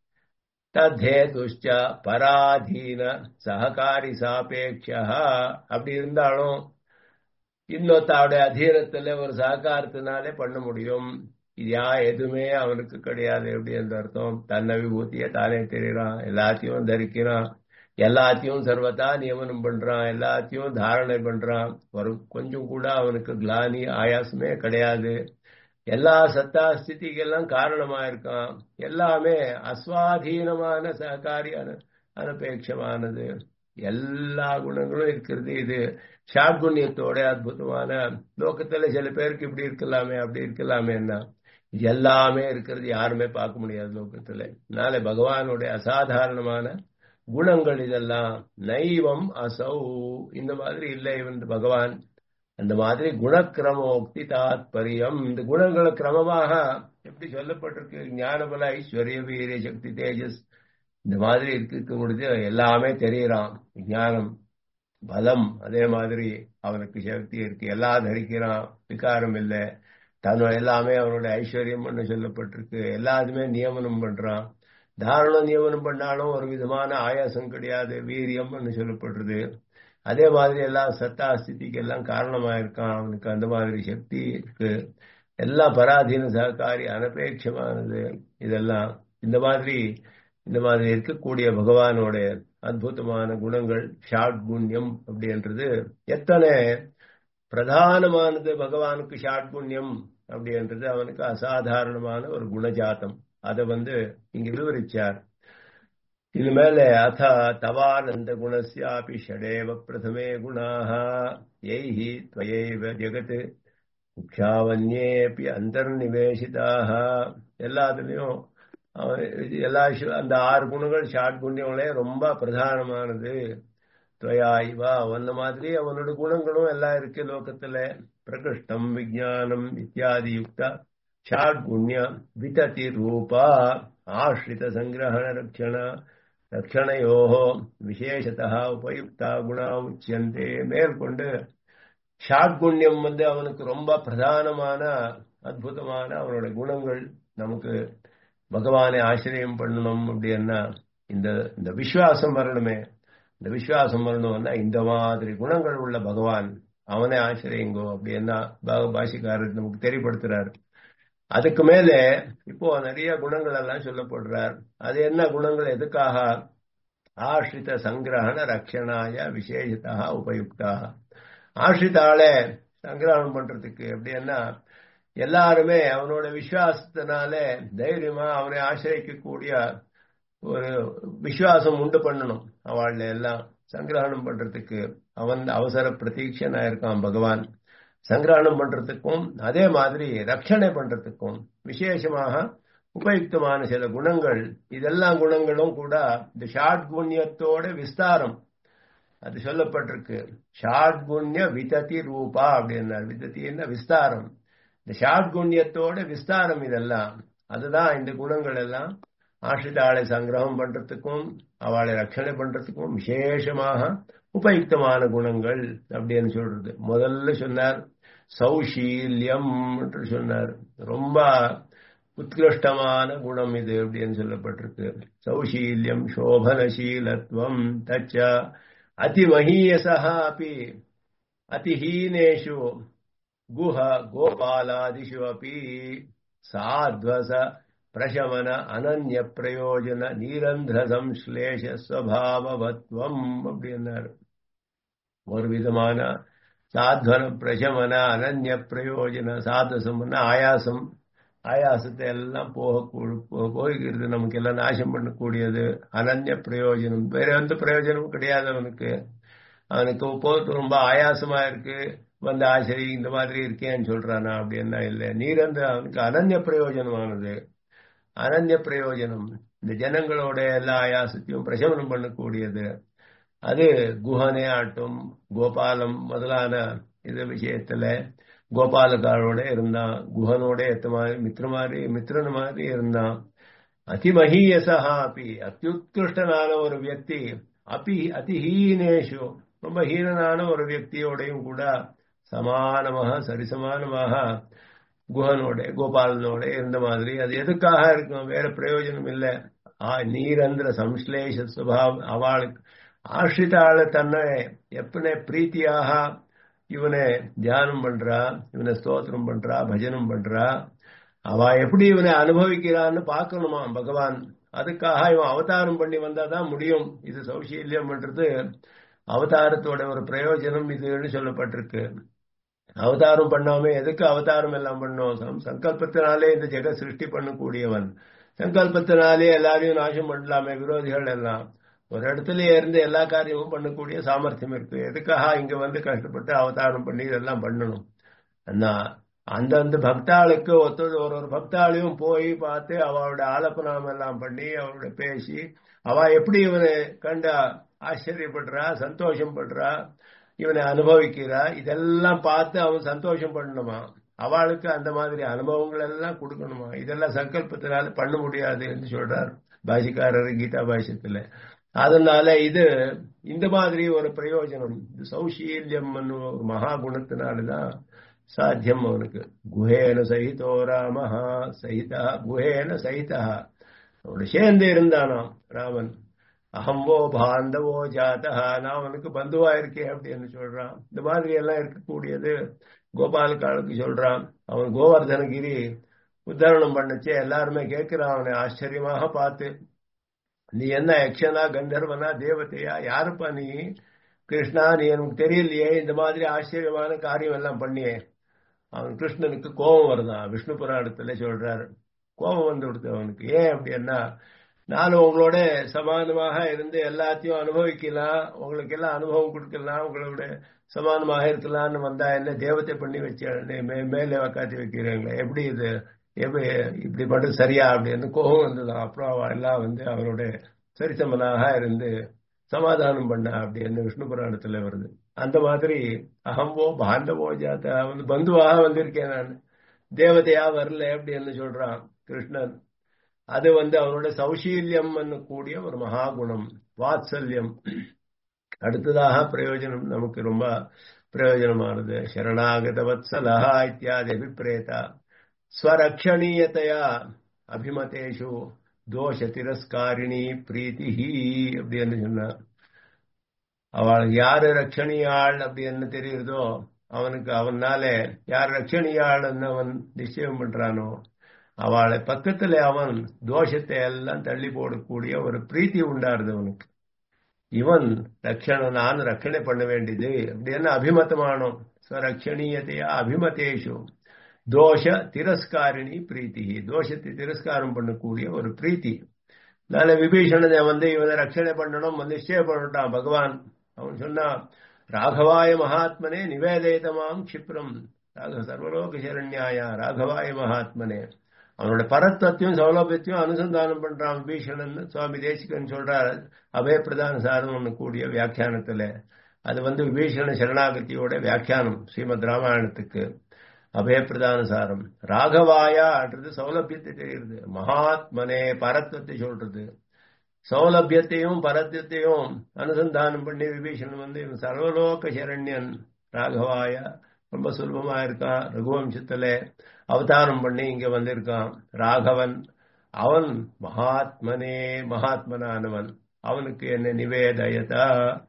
தத்ஹேதுஷ்ட பராதீன சககாரி சாபேட்சா அப்படி இருந்தாலும் இன்னொத்தாவுடைய அதீனத்துல ஒரு சககாரத்தினாலே பண்ண முடியும் இது யா எதுவுமே அவனுக்கு கிடையாது அப்படின்னு அர்த்தம் தன்னை விபூத்திய தானே தெரியறான் எல்லாத்தையும் தரிக்கிறான் எல்லாத்தையும் சர்வதா நியமனம் பண்றான் எல்லாத்தையும் தாரணை பண்றான் ஒரு கொஞ்சம் கூட அவனுக்கு கிளானி ஆயாசமே கிடையாது எல்லா சத்தா ஸ்திதிக்கெல்லாம் காரணமா இருக்கான் எல்லாமே அஸ்வாதீனமான சககாரி அனபேட்சமானது எல்லா குணங்களும் இருக்கிறது இது ஷாட்குண்யத்தோட அற்புதமான லோகத்துல சில பேருக்கு இப்படி இருக்கலாமே அப்படி இருக்கலாமேன்னா இது எல்லாமே இருக்கிறது யாருமே பார்க்க முடியாது லோகத்துல அதனால பகவானுடைய அசாதாரணமான குணங்கள் இதெல்லாம் நைவம் அசௌ இந்த மாதிரி இல்லை இவன் பகவான் அந்த மாதிரி குணக்கிரமோக்தி தாத்பரியம் இந்த குணங்களை கிரமமாக எப்படி சொல்லப்பட்டிருக்கு ஞானபல ஐஸ்வர்ய வீரிய சக்தி தேஜஸ் இந்த மாதிரி இருக்க முடிஞ்சு எல்லாமே தெரியறான் ஞானம் பலம் அதே மாதிரி அவனுக்கு சக்தி இருக்கு எல்லாம் தரிக்கிறான் விகாரம் இல்லை தன்னோட எல்லாமே அவனுடைய ஐஸ்வர்யம்னு சொல்லப்பட்டிருக்கு எல்லாத்துமே நியமனம் பண்றான் தாரணம் நியமனம் பண்ணாலும் ஒரு விதமான ஆயாசம் கிடையாது வீரியம்னு சொல்லப்படுறது அதே மாதிரி எல்லாம் சத்தா ஸ்திதிக்கு எல்லாம் காரணமா இருக்கான் அவனுக்கு அந்த மாதிரி சக்தி இருக்கு எல்லாம் பராதீன சககாரி அனபேட்சமானது இதெல்லாம் இந்த மாதிரி இந்த மாதிரி இருக்கக்கூடிய பகவானோட அற்புதமான குணங்கள் ஷாட் குண்யம் அப்படின்றது எத்தனை பிரதானமானது பகவானுக்கு ஷாட் குண்யம் அப்படின்றது அவனுக்கு அசாதாரணமான ஒரு குணஜாத்தம் அதை வந்து இங்க விவரிச்சார் இது மேல அத தவானந்த குணஸ்யாபி ஷடேவ பிரதமே குணாக யைஹி துவயைவ ஜெகத் முக்ஷாவன்யேபி அந்தர்நிவேசிதாக எல்லாத்துலயும் எல்லா அந்த ஆறு குணங்கள் ஷாட் குண்யங்களே ரொம்ப பிரதானமானது துவயாய்வா அந்த மாதிரி அவனோட குணங்களும் எல்லாம் இருக்கு லோகத்துல பிரகிருஷ்டம் விஜானம் இத்தியாதி யுக்த ஷாட் குண்ய விததி ரூபா ஆஸ்ரித சங்கிரகண ரக்ஷண ரக்ஷணையோ விசேஷத்தா உபயுக்தா குணா உச்சியந்தே மேற்கொண்டு ஷாட்குண்யம் வந்து அவனுக்கு ரொம்ப பிரதானமான அற்புதமான அவனோட குணங்கள் நமக்கு பகவானை ஆசிரியம் பண்ணணும் அப்படின்னா இந்த இந்த விசுவாசம் வரணுமே இந்த விசுவாசம் வரணும்னா இந்த மாதிரி குணங்கள் உள்ள பகவான் அவனை ஆசிரியங்கோ அப்படின்னா பாஷிக்காரர் நமக்கு தெரியப்படுத்துறாரு அதுக்கு மேல இப்போ நிறைய குணங்கள் எல்லாம் சொல்லப்படுறார் அது என்ன குணங்கள் எதுக்காக ஆஷ்ரித சங்கிரகண ரக்ஷணாய விசேஷத்தா உபயுக்தாக ஆஷ்ரிதாலே சங்கிரகணம் பண்றதுக்கு அப்படின்னா எல்லாருமே அவனோட விசுவாசத்தினால தைரியமா அவனை ஆசிரியக்கக்கூடிய ஒரு விசுவாசம் உண்டு பண்ணணும் அவள் எல்லாம் சங்கிரகணம் பண்றதுக்கு அவன் அவசர பிரதீட்சனா இருக்கான் பகவான் சங்கிரகணம் பண்றதுக்கும் அதே மாதிரி ரட்சணை பண்றதுக்கும் விசேஷமாக உபயுக்தமான சில குணங்கள் இதெல்லாம் குணங்களும் கூட இந்த ஷாட் குண்யத்தோட விஸ்தாரம் அது சொல்லப்பட்டிருக்கு ஷாட் குண்ய விததி ரூபா அப்படின்னார் விதத்தின்னா விஸ்தாரம் இந்த ஷாட் குண்யத்தோட விஸ்தாரம் இதெல்லாம் அதுதான் இந்த குணங்கள் எல்லாம் ஆசிரிதாளை சங்கிரகம் பண்றதுக்கும் அவளை ரட்சணை பண்றதுக்கும் விசேஷமாக உபயுக்தமான குணங்கள் அப்படின்னு சொல்றது முதல்ல சொன்னார் சௌஷீல்யம் என்று சொன்னார் ரொம்ப உத்கிருஷ்டமான குணம் இது அப்படின்னு சொல்லப்பட்டிருக்கு சௌஷீல்யம் சோபனசீலத்துவம் தச்ச அதிமஹீயசா அப்படி அதிஹீனேஷு குஹ கோபாலாதிஷு அப்படி சாத்வச பிரசமன அனன்ய பிரயோஜன நீரந்திர சம்ஸ்லேஷ ஸ்வபாவத்வம் அப்படின்னாரு ஒரு விதமான சாத்வன பிரசமன அனன்ய பிரயோஜன சாதசம்னா ஆயாசம் ஆயாசத்தை எல்லாம் போக போகிறது நமக்கு எல்லாம் நாசம் பண்ணக்கூடியது அனன்ய பிரயோஜனம் வேற எந்த பிரயோஜனமும் கிடையாது அவனுக்கு அவனுக்கு போட்டு ரொம்ப ஆயாசமா இருக்கு வந்து ஆசரி இந்த மாதிரி இருக்கேன்னு சொல்றானா அப்படின்னா இல்லை நீரந்த அவனுக்கு அனன்ய பிரயோஜனமானது அனன்ய பிரயோஜனம் இந்த ஜனங்களோட எல்லா ஆயாசத்தையும் பிரசவனம் பண்ணக்கூடியது அது குஹனே ஆட்டும் கோபாலம் முதலான இது விஷயத்துல கோபாலகாரோட இருந்தான் குஹனோட எத்த மாதிரி மித்திர மாதிரி மித்திரன் மாதிரி இருந்தான் அதிமஹீயசா அப்படி அத்தியுத்கிருஷ்டனான ஒரு வியக்தி அப்பி அதிஹீனேஷு ரொம்ப ஹீனனான ஒரு வியக்தியோடையும் கூட சமானமாக சரிசமானமாக குஹனோட கோபாலனோட இருந்த மாதிரி அது எதுக்காக இருக்கும் வேற பிரயோஜனம் இல்லை நீரந்திர சம்ஸ்லேஷ சுபாவம் அவளுக்கு ஆசிரிதாள தன்னை எப்பனே பிரீத்தியாக இவனை தியானம் பண்றா இவனை ஸ்தோத்திரம் பண்றா பஜனம் பண்றா அவ எப்படி இவனை அனுபவிக்கிறான்னு பார்க்கணுமா பகவான் அதுக்காக இவன் அவதாரம் பண்ணி வந்தாதான் முடியும் இது சௌசீல்யம் பண்றது அவதாரத்தோட ஒரு பிரயோஜனம் இதுன்னு சொல்லப்பட்டிருக்கு அவதாரம் பண்ணாம எதுக்கு அவதாரம் எல்லாம் பண்ணோம் சங்கல்பத்தினாலே இந்த ஜெக சிருஷ்டி பண்ணக்கூடியவன் சங்கல்பத்தினாலே எல்லாரையும் நாசம் பண்ணலாமே விரோதிகள் எல்லாம் ஒரு இடத்துல இருந்து எல்லா காரியமும் பண்ணக்கூடிய சாமர்த்தியம் இருக்கு எதுக்காக இங்க வந்து கஷ்டப்பட்டு அவதாரம் பண்ணி இதெல்லாம் பண்ணணும் அந்தந்த பக்தாளுக்கு ஒருத்தர் ஒரு ஒரு பக்தாளையும் போய் பார்த்து அவளோட ஆலப்பனம் எல்லாம் பண்ணி அவளோட பேசி அவ எப்படி இவனை கண்ட ஆச்சரியப்படுறா சந்தோஷம் படுறா இவனை அனுபவிக்கிறா இதெல்லாம் பார்த்து அவன் சந்தோஷம் பண்ணணுமா அவளுக்கு அந்த மாதிரி அனுபவங்கள் எல்லாம் கொடுக்கணுமா இதெல்லாம் சங்கல்பத்தினால பண்ண முடியாதுன்னு சொல்றார் பாஷிக்காரர் கீதா பாஷ்யத்துல அதனால இது இந்த மாதிரி ஒரு பிரயோஜனம் சௌசீல்யம் ஒரு மகா குணத்தினாலதான் சாத்தியம் அவனுக்கு குஹேன சகிதோ ராமஹா சகிதா குஹேன சகிதா அவனோட சேர்ந்து இருந்தானாம் ராமன் அகம்போ பாந்தவோ ஜாதா நான் அவனுக்கு பந்துவா இருக்கேன் அப்படின்னு சொல்றான் இந்த மாதிரி எல்லாம் இருக்கக்கூடியது கோபாலகாலுக்கு சொல்றான் அவன் கோவர்தனகிரி உத்தாரணம் பண்ணச்சு எல்லாருமே கேட்கிறான் அவனை ஆச்சரியமாக பார்த்து நீ என்ன யக்ஷனா கந்தர்வனா தேவதையா யாருப்பா நீ கிருஷ்ணா நீ எனக்கு தெரியலையே இந்த மாதிரி ஆச்சரியமான காரியம் எல்லாம் பண்ணியே அவன் கிருஷ்ணனுக்கு கோபம் வருதான் விஷ்ணு புராணத்துல சொல்றாரு கோபம் வந்து கொடுத்து அவனுக்கு ஏன் அப்படின்னா நானும் உங்களோட சமானமாக இருந்து எல்லாத்தையும் அனுபவிக்கலாம் உங்களுக்கு எல்லாம் அனுபவம் கொடுக்கலாம் உங்களோட சமானமாக இருக்கலாம்னு வந்தா என்ன தேவத்தை பண்ணி வச்சு மேலே உக்காத்தி வைக்கிறீங்களே எப்படி இது எப்படி இப்படி பண்றது சரியா அப்படின்னு கோபம் வந்ததான் அப்புறம் அவ எல்லாம் வந்து அவரோட சரிசமனாக இருந்து சமாதானம் பண்ண அப்படின்னு விஷ்ணு புராணத்துல வருது அந்த மாதிரி அகம்போ பாண்டவோ ஜாத்த வந்து பந்துவாக வந்திருக்கேன் நான் தேவதையா வரல அப்படின்னு சொல்றான் கிருஷ்ணன் அது வந்து அவனோட சௌசீல்யம் கூடிய ஒரு மகாகுணம் வாத்சல்யம் அடுத்ததாக பிரயோஜனம் நமக்கு ரொம்ப பிரயோஜனமானது சரணாகத வத்சலா இத்தியாதி அபிப்பிரேதா ஸ்வரக்ஷணீயத்தையா அபிமதேஷு தோஷ திரஸ்காரிணி பிரீத்தி அப்படின்னு சொன்னார் அவளுக்கு யாரு ரட்சணியாள் அப்படின்னு தெரியுறதோ அவனுக்கு அவனால யார் ரட்சணியாள்னு அவன் நிச்சயம் பண்றானோ அவளை பக்கத்துல அவன் தோஷத்தை எல்லாம் தள்ளி போடக்கூடிய ஒரு பிரீத்தி உண்டாருது அவனுக்கு இவன் ரட்சண நான் ரட்சணை பண்ண வேண்டியது அப்படின்னு அபிமதமானோம் ஸ்வரக்ஷணீயத்தையா அபிமதேஷு தோஷ திரஸ்காரிணி பிரீத்தி தோஷத்தை திரஸ்காரம் பண்ணக்கூடிய ஒரு பிரீத்தி அதனால விபீஷணனை வந்து இவனை ரட்சணை பண்ணணும் நிச்சயம் பண்ணிட்டான் பகவான் அவன் சொன்னா ராகவாய மகாத்மனே நிவேதயதமாம் கஷிப்ரம் ராக சர்வலோக சரண்யாயா ராகவாய மகாத்மனே அவனோட பரத்தத்தையும் சௌலபியத்தையும் அனுசந்தானம் பண்றான் விபீஷணன் சுவாமி தேசிகன் சொல்றார் அபய பிரதான சாரம் கூடிய வியாக்கியானத்துல அது வந்து விபீஷண சரணாகதியோட வியாக்கியானம் ஸ்ரீமத் ராமாயணத்துக்கு அபயப்பிரதான சாரம் ராகவாயான்றது சௌலபியத்தை தெரியுது மகாத்மனே பரத்வத்தை சொல்றது சௌலபியத்தையும் பரத்தியத்தையும் அனுசந்தானம் பண்ணி விபீஷணன் வந்து இவன் சர்வலோக சரண்யன் ராகவாய ரொம்ப சுலபமா இருக்கான் ரகுவம்சத்துல அவதாரம் பண்ணி இங்க வந்திருக்கான் ராகவன் அவன் மகாத்மனே மகாத்மனானவன் அவனுக்கு என்ன நிவேதயதா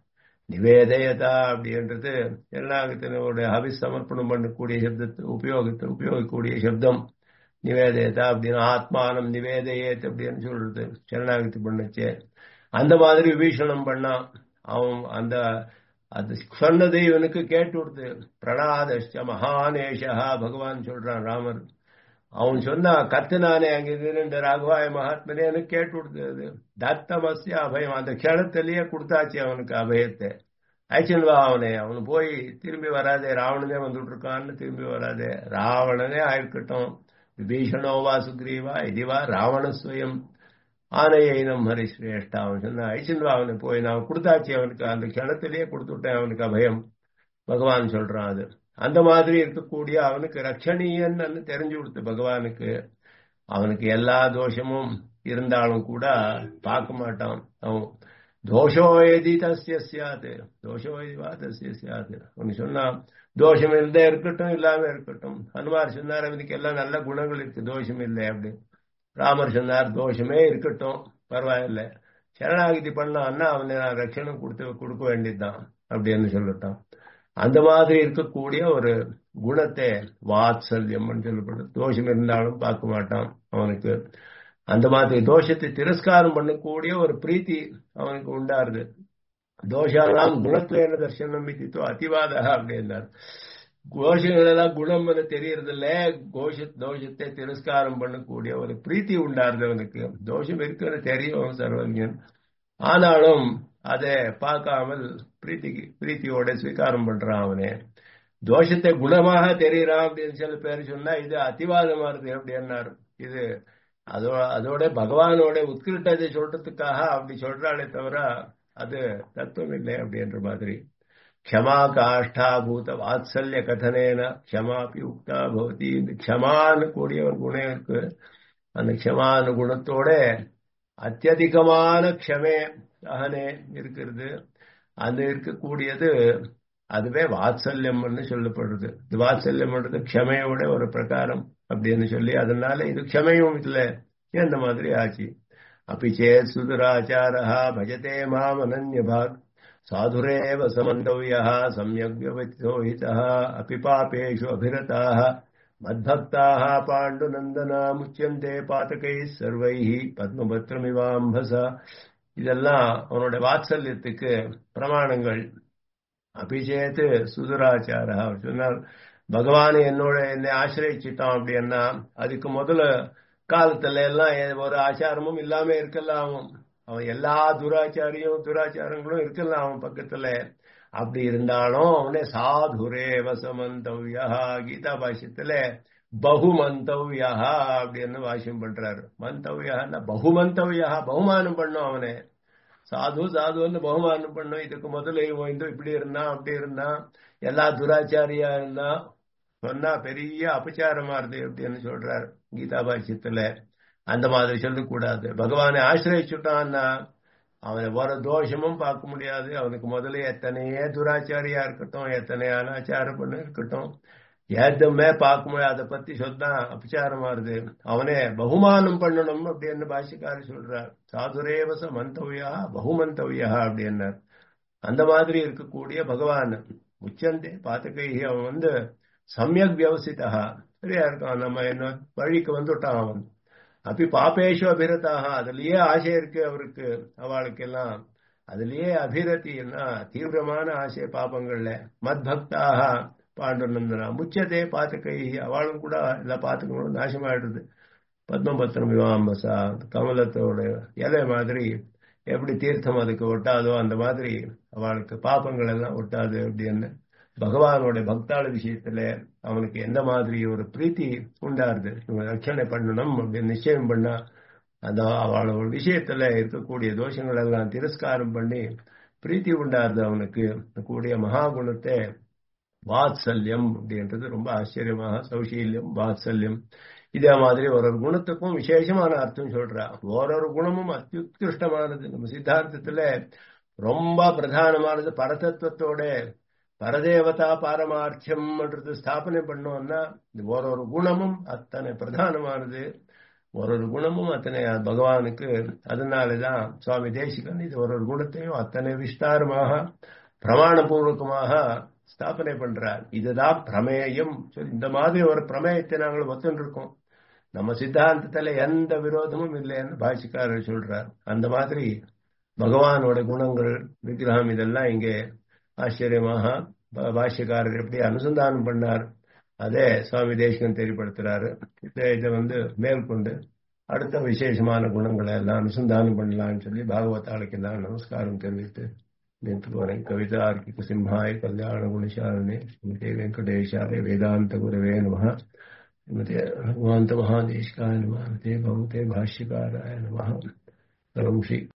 நிவேதயதா அப்படின்றது எல்லாத்தினோட ஹவிஸ் சமர்ப்பணம் பண்ணக்கூடிய சப்தத்தை உபயோகத்தை உபயோகிக்கக்கூடிய சப்தம் நிவேதயதா அப்படின்னு ஆத்மானம் நிவேதயத் அப்படின்னு சொல்றது சரணாகதி பண்ணுச்சு அந்த மாதிரி விபீஷணம் பண்ணான் அவன் அந்த அது சொன்னது இவனுக்கு கேட்டு கொடுத்து பிரணாதஷ்ட மகானேஷா பகவான் சொல்றான் ராமர் அவன் சொன்னா கத்துனானே அங்க இந்த ராகவாய மகாத்மனே எனக்கு கேட்டு கொடுத்தது தத்தமஸ்ய அபயம் அந்த க்ஷணத்திலேயே கொடுத்தாச்சு அவனுக்கு அபயத்தை ஆக்சுவல் வா அவனே அவனு போய் திரும்பி வராதே ராவணனே வந்துட்டு இருக்கான்னு திரும்பி வராதே ராவணனே ஆயிருக்கட்டும் விபீஷணோவா சுக்ரீவா இதுவா ராவணஸ்வயம் ஆனையினம் ஹரிஸ்ரேஷ்டா அவன் சொன்ன ஐச்சன் அவனை போய் நான் கொடுத்தாச்சு அவனுக்கு அந்த கிணத்திலேயே கொடுத்துட்டேன் அவனுக்கு அபயம் பகவான் சொல்றான் அது அந்த மாதிரி இருக்கக்கூடிய அவனுக்கு ரட்சணீயன்னு தெரிஞ்சு கொடுத்து பகவானுக்கு அவனுக்கு எல்லா தோஷமும் இருந்தாலும் கூட பார்க்க மாட்டான் அவன் தோஷோ எதி தஸ்ய சியாது தோஷோ எதிவா தஸ்ய சியாது அவனு சொன்னா தோஷம் இருந்தே இருக்கட்டும் இல்லாம இருக்கட்டும் ஹனுமார் சொன்னார் அவனுக்கு எல்லாம் நல்ல குணங்கள் இருக்கு தோஷம் இல்லை அப்படி ராமர் சொன்னார் தோஷமே இருக்கட்டும் பரவாயில்ல சரணாகிதி பண்ணான்னா அவனை நான் ரட்சணம் கொடுத்து கொடுக்க வேண்டியதுதான் அப்படின்னு சொல்லட்டான் அந்த மாதிரி இருக்கக்கூடிய ஒரு குணத்தை வாத்சல்யம் சொல்லப்படுது தோஷம் இருந்தாலும் பார்க்க மாட்டான் அவனுக்கு அந்த மாதிரி தோஷத்தை திரஸ்காரம் பண்ணக்கூடிய ஒரு பிரீத்தி அவனுக்கு உண்டாருது தோஷாலாம் குணத்துவேன தர்சனம் விதித்தோ அதிவாத அப்படின்னார் கோஷங்களெல்லாம் குணம் தெரியறதில்ல கோஷ தோஷத்தை திரஸ்காரம் பண்ணக்கூடிய ஒரு பிரீத்தி உண்டாருது அவனுக்கு தோஷம் இருக்குன்னு தெரியும் சர்வஜன் ஆனாலும் அதை பார்க்காமல் பிரீத்திக்கு பிரீத்தியோட ஸ்வீகாரம் பண்றான் அவனே தோஷத்தை குணமாக தெரியறான் அப்படின்னு சில பேர் சொன்னா இது அத்திவாதமா இருக்கு அப்படின்னாரு இது அதோட அதோட பகவானோட உத்கிருட்டத்தை சொல்றதுக்காக அப்படி சொல்றாளே தவிர அது தத்துவம் இல்லை அப்படின்ற மாதிரி க்ஷமா காஷ்டாபூத வாத்சல்ய கதனேன க்ஷமாப்பி உக்தா பவதி இந்த க்ஷமான்னு கூடிய ஒரு குணம் இருக்கு அந்த க்ஷமான குணத்தோட அத்தியதிகமான க்ஷமே அகனே இருக்கிறது அது இருக்கக்கூடியது அதுவே வாத்சல்யம்னு சொல்லப்படுறது இது வாத்சல்யம்ன்றது க்ஷமையோட ஒரு பிரகாரம் அப்படின்னு சொல்லி அதனால இது க்ஷமையும் இல்லை இந்த மாதிரி ஆச்சு அப்படி சேத் சுதுராச்சாரா பஜதே மாம் அனன்யபாக் சாதுரேவ சமந்தவ்யா சமயக் வியவச்சோஹிதः अपि பாபேஷு அபிரதாः மத்பக்தாः பாண்டுநந்தனா முச்சியந்தே பாதகைः சர்வைः பத்மபத்ரமிவாம்பசா இதெல்லாம் அவனோட வாத்சல்யத்துக்கு பிரமாணங்கள் அபிஷேத்து சுதுராச்சாரா சொன்னால் பகவான் என்னோட என்னை ஆசிரியச்சிட்டான் அப்படின்னா அதுக்கு முதல்ல காலத்துல எல்லாம் ஒரு ஆச்சாரமும் இல்லாம இருக்கலாம் அவன் எல்லா துராச்சாரியும் துராச்சாரங்களும் இருக்கலாம் அவன் பக்கத்துல அப்படி இருந்தாலும் அவனே சாதுரே வசமந்தவ்யா கீதா பாஷ்யத்துல பகுமந்தவ்யா அப்படின்னு வாசியம் பண்றாரு மந்தவ்யா பகுமந்தவ்யா பகுமானம் பண்ணும் அவனே சாது சாதுன்னு பகுமானம் பண்ணும் இதுக்கு முதல்ல இவன் இந்த இப்படி இருந்தான் அப்படி இருந்தான் எல்லா துராச்சாரியா இருந்தா சொன்னா பெரிய அபச்சாரமா இருக்கு அப்படின்னு சொல்றாரு கீதா பாஷ்யத்துல அந்த மாதிரி சொல்லக்கூடாது பகவானை ஆசிரியச்சுட்டான்னா அவனை ஒரு தோஷமும் பார்க்க முடியாது அவனுக்கு முதல்ல எத்தனையே துராச்சாரியா இருக்கட்டும் எத்தனை அனாச்சாரம் பண்ண இருக்கட்டும் எதுவுமே பார்க்க முடியாது அதை பத்தி சொன்னா அபச்சாரமா இருது அவனே பகுமானம் பண்ணணும் அப்படின்னு பாஷிக்காரு சொல்றார் சாதுரேவச மந்தவ்யா பகுமந்தவ்யா அப்படின்னார் அந்த மாதிரி இருக்கக்கூடிய பகவான் உச்சந்தே பாத்துக்கை அவன் வந்து சமயக் வியவசிதா சரியா இருக்கான் நம்ம என்ன வழிக்கு வந்துட்டான் அவன் அப்படி பாப்பேஷு அபிரதாக அதுலயே ஆசை இருக்கு அவருக்கு அவளுக்கு எல்லாம் அதுலயே அபிரத்தின்னா தீவிரமான ஆசை பாப்பங்கள்ல மத்பக்தாக பாண்டுநந்தனா முச்சதே பாத்துக்கை அவளும் கூட எல்லா பாத்துக்கணும் நாசமாயிடுது பத்மபத்திரம் விவாம்பசா கமலத்தோட இலை மாதிரி எப்படி தீர்த்தம் அதுக்கு ஒட்டாதோ அந்த மாதிரி அவளுக்கு பாப்பங்கள் எல்லாம் ஒட்டாது அப்படின்னு பகவானோட பக்தாள விஷயத்துல அவனுக்கு எந்த மாதிரி ஒரு பிரீத்தி உண்டாருது இவங்க ரட்சணை பண்ணணும் அப்படின்னு நிச்சயம் பண்ணா அந்த அவளோட விஷயத்துல இருக்கக்கூடிய தோஷங்கள் எல்லாம் திரஸ்காரம் பண்ணி பிரீத்தி உண்டாருது அவனுக்கு கூடிய மகாகுணத்தை வாத்சல்யம் அப்படின்றது ரொம்ப ஆச்சரியமாக சௌசீல்யம் வாத்சல்யம் இதே மாதிரி ஒரு ஒரு குணத்துக்கும் விசேஷமான அர்த்தம் சொல்றா ஒரு குணமும் அத்தியுத்கிருஷ்டமானது நம்ம சித்தாந்தத்துல ரொம்ப பிரதானமானது பரதத்துவத்தோட பரதேவதா பாரமார்த்தியம்ன்றது ஸ்தாபனை பண்ணோம்னா ஒரு ஒரு குணமும் அத்தனை பிரதானமானது ஒரு ஒரு குணமும் அத்தனை பகவானுக்கு அதனாலதான் சுவாமி தேசிகன் இது ஒரு ஒரு குணத்தையும் அத்தனை விஸ்தாரமாக பிரமாணபூர்வகமாக ஸ்தாபனை பண்றார் இதுதான் பிரமேயம் இந்த மாதிரி ஒரு பிரமேயத்தை நாங்கள் ஒத்துருக்கோம் நம்ம சித்தாந்தத்துல எந்த விரோதமும் இல்லைன்னு பாஷிக்காரர் சொல்றார் அந்த மாதிரி பகவானோட குணங்கள் விக்கிரகம் இதெல்லாம் இங்கே ஆச்சரியமாக பாஷ்யக்காரர் எப்படி அனுசந்தானம் பண்ணார் அதே சுவாமி தேசிகன் தெரியப்படுத்துறாரு இதை வந்து மேற்கொண்டு அடுத்த விசேஷமான குணங்களை எல்லாம் அனுசந்தானம் பண்ணலாம்னு சொல்லி பாகவதாளுக்கு எல்லாம் நமஸ்காரம் தெரிவித்து நிறுத்துவரை கவிதார்க்கிக சிம்ஹாய கல்யாண குணசாலினே ஸ்ரீமதே வெங்கடேஷாய வேதாந்த குரவே நம ஸ்ரீமதே பகவாந்த மகாதேஷ்காய நம தே பகவதே பாஷ்யகாராய நம சர்வம் ஸ்ரீ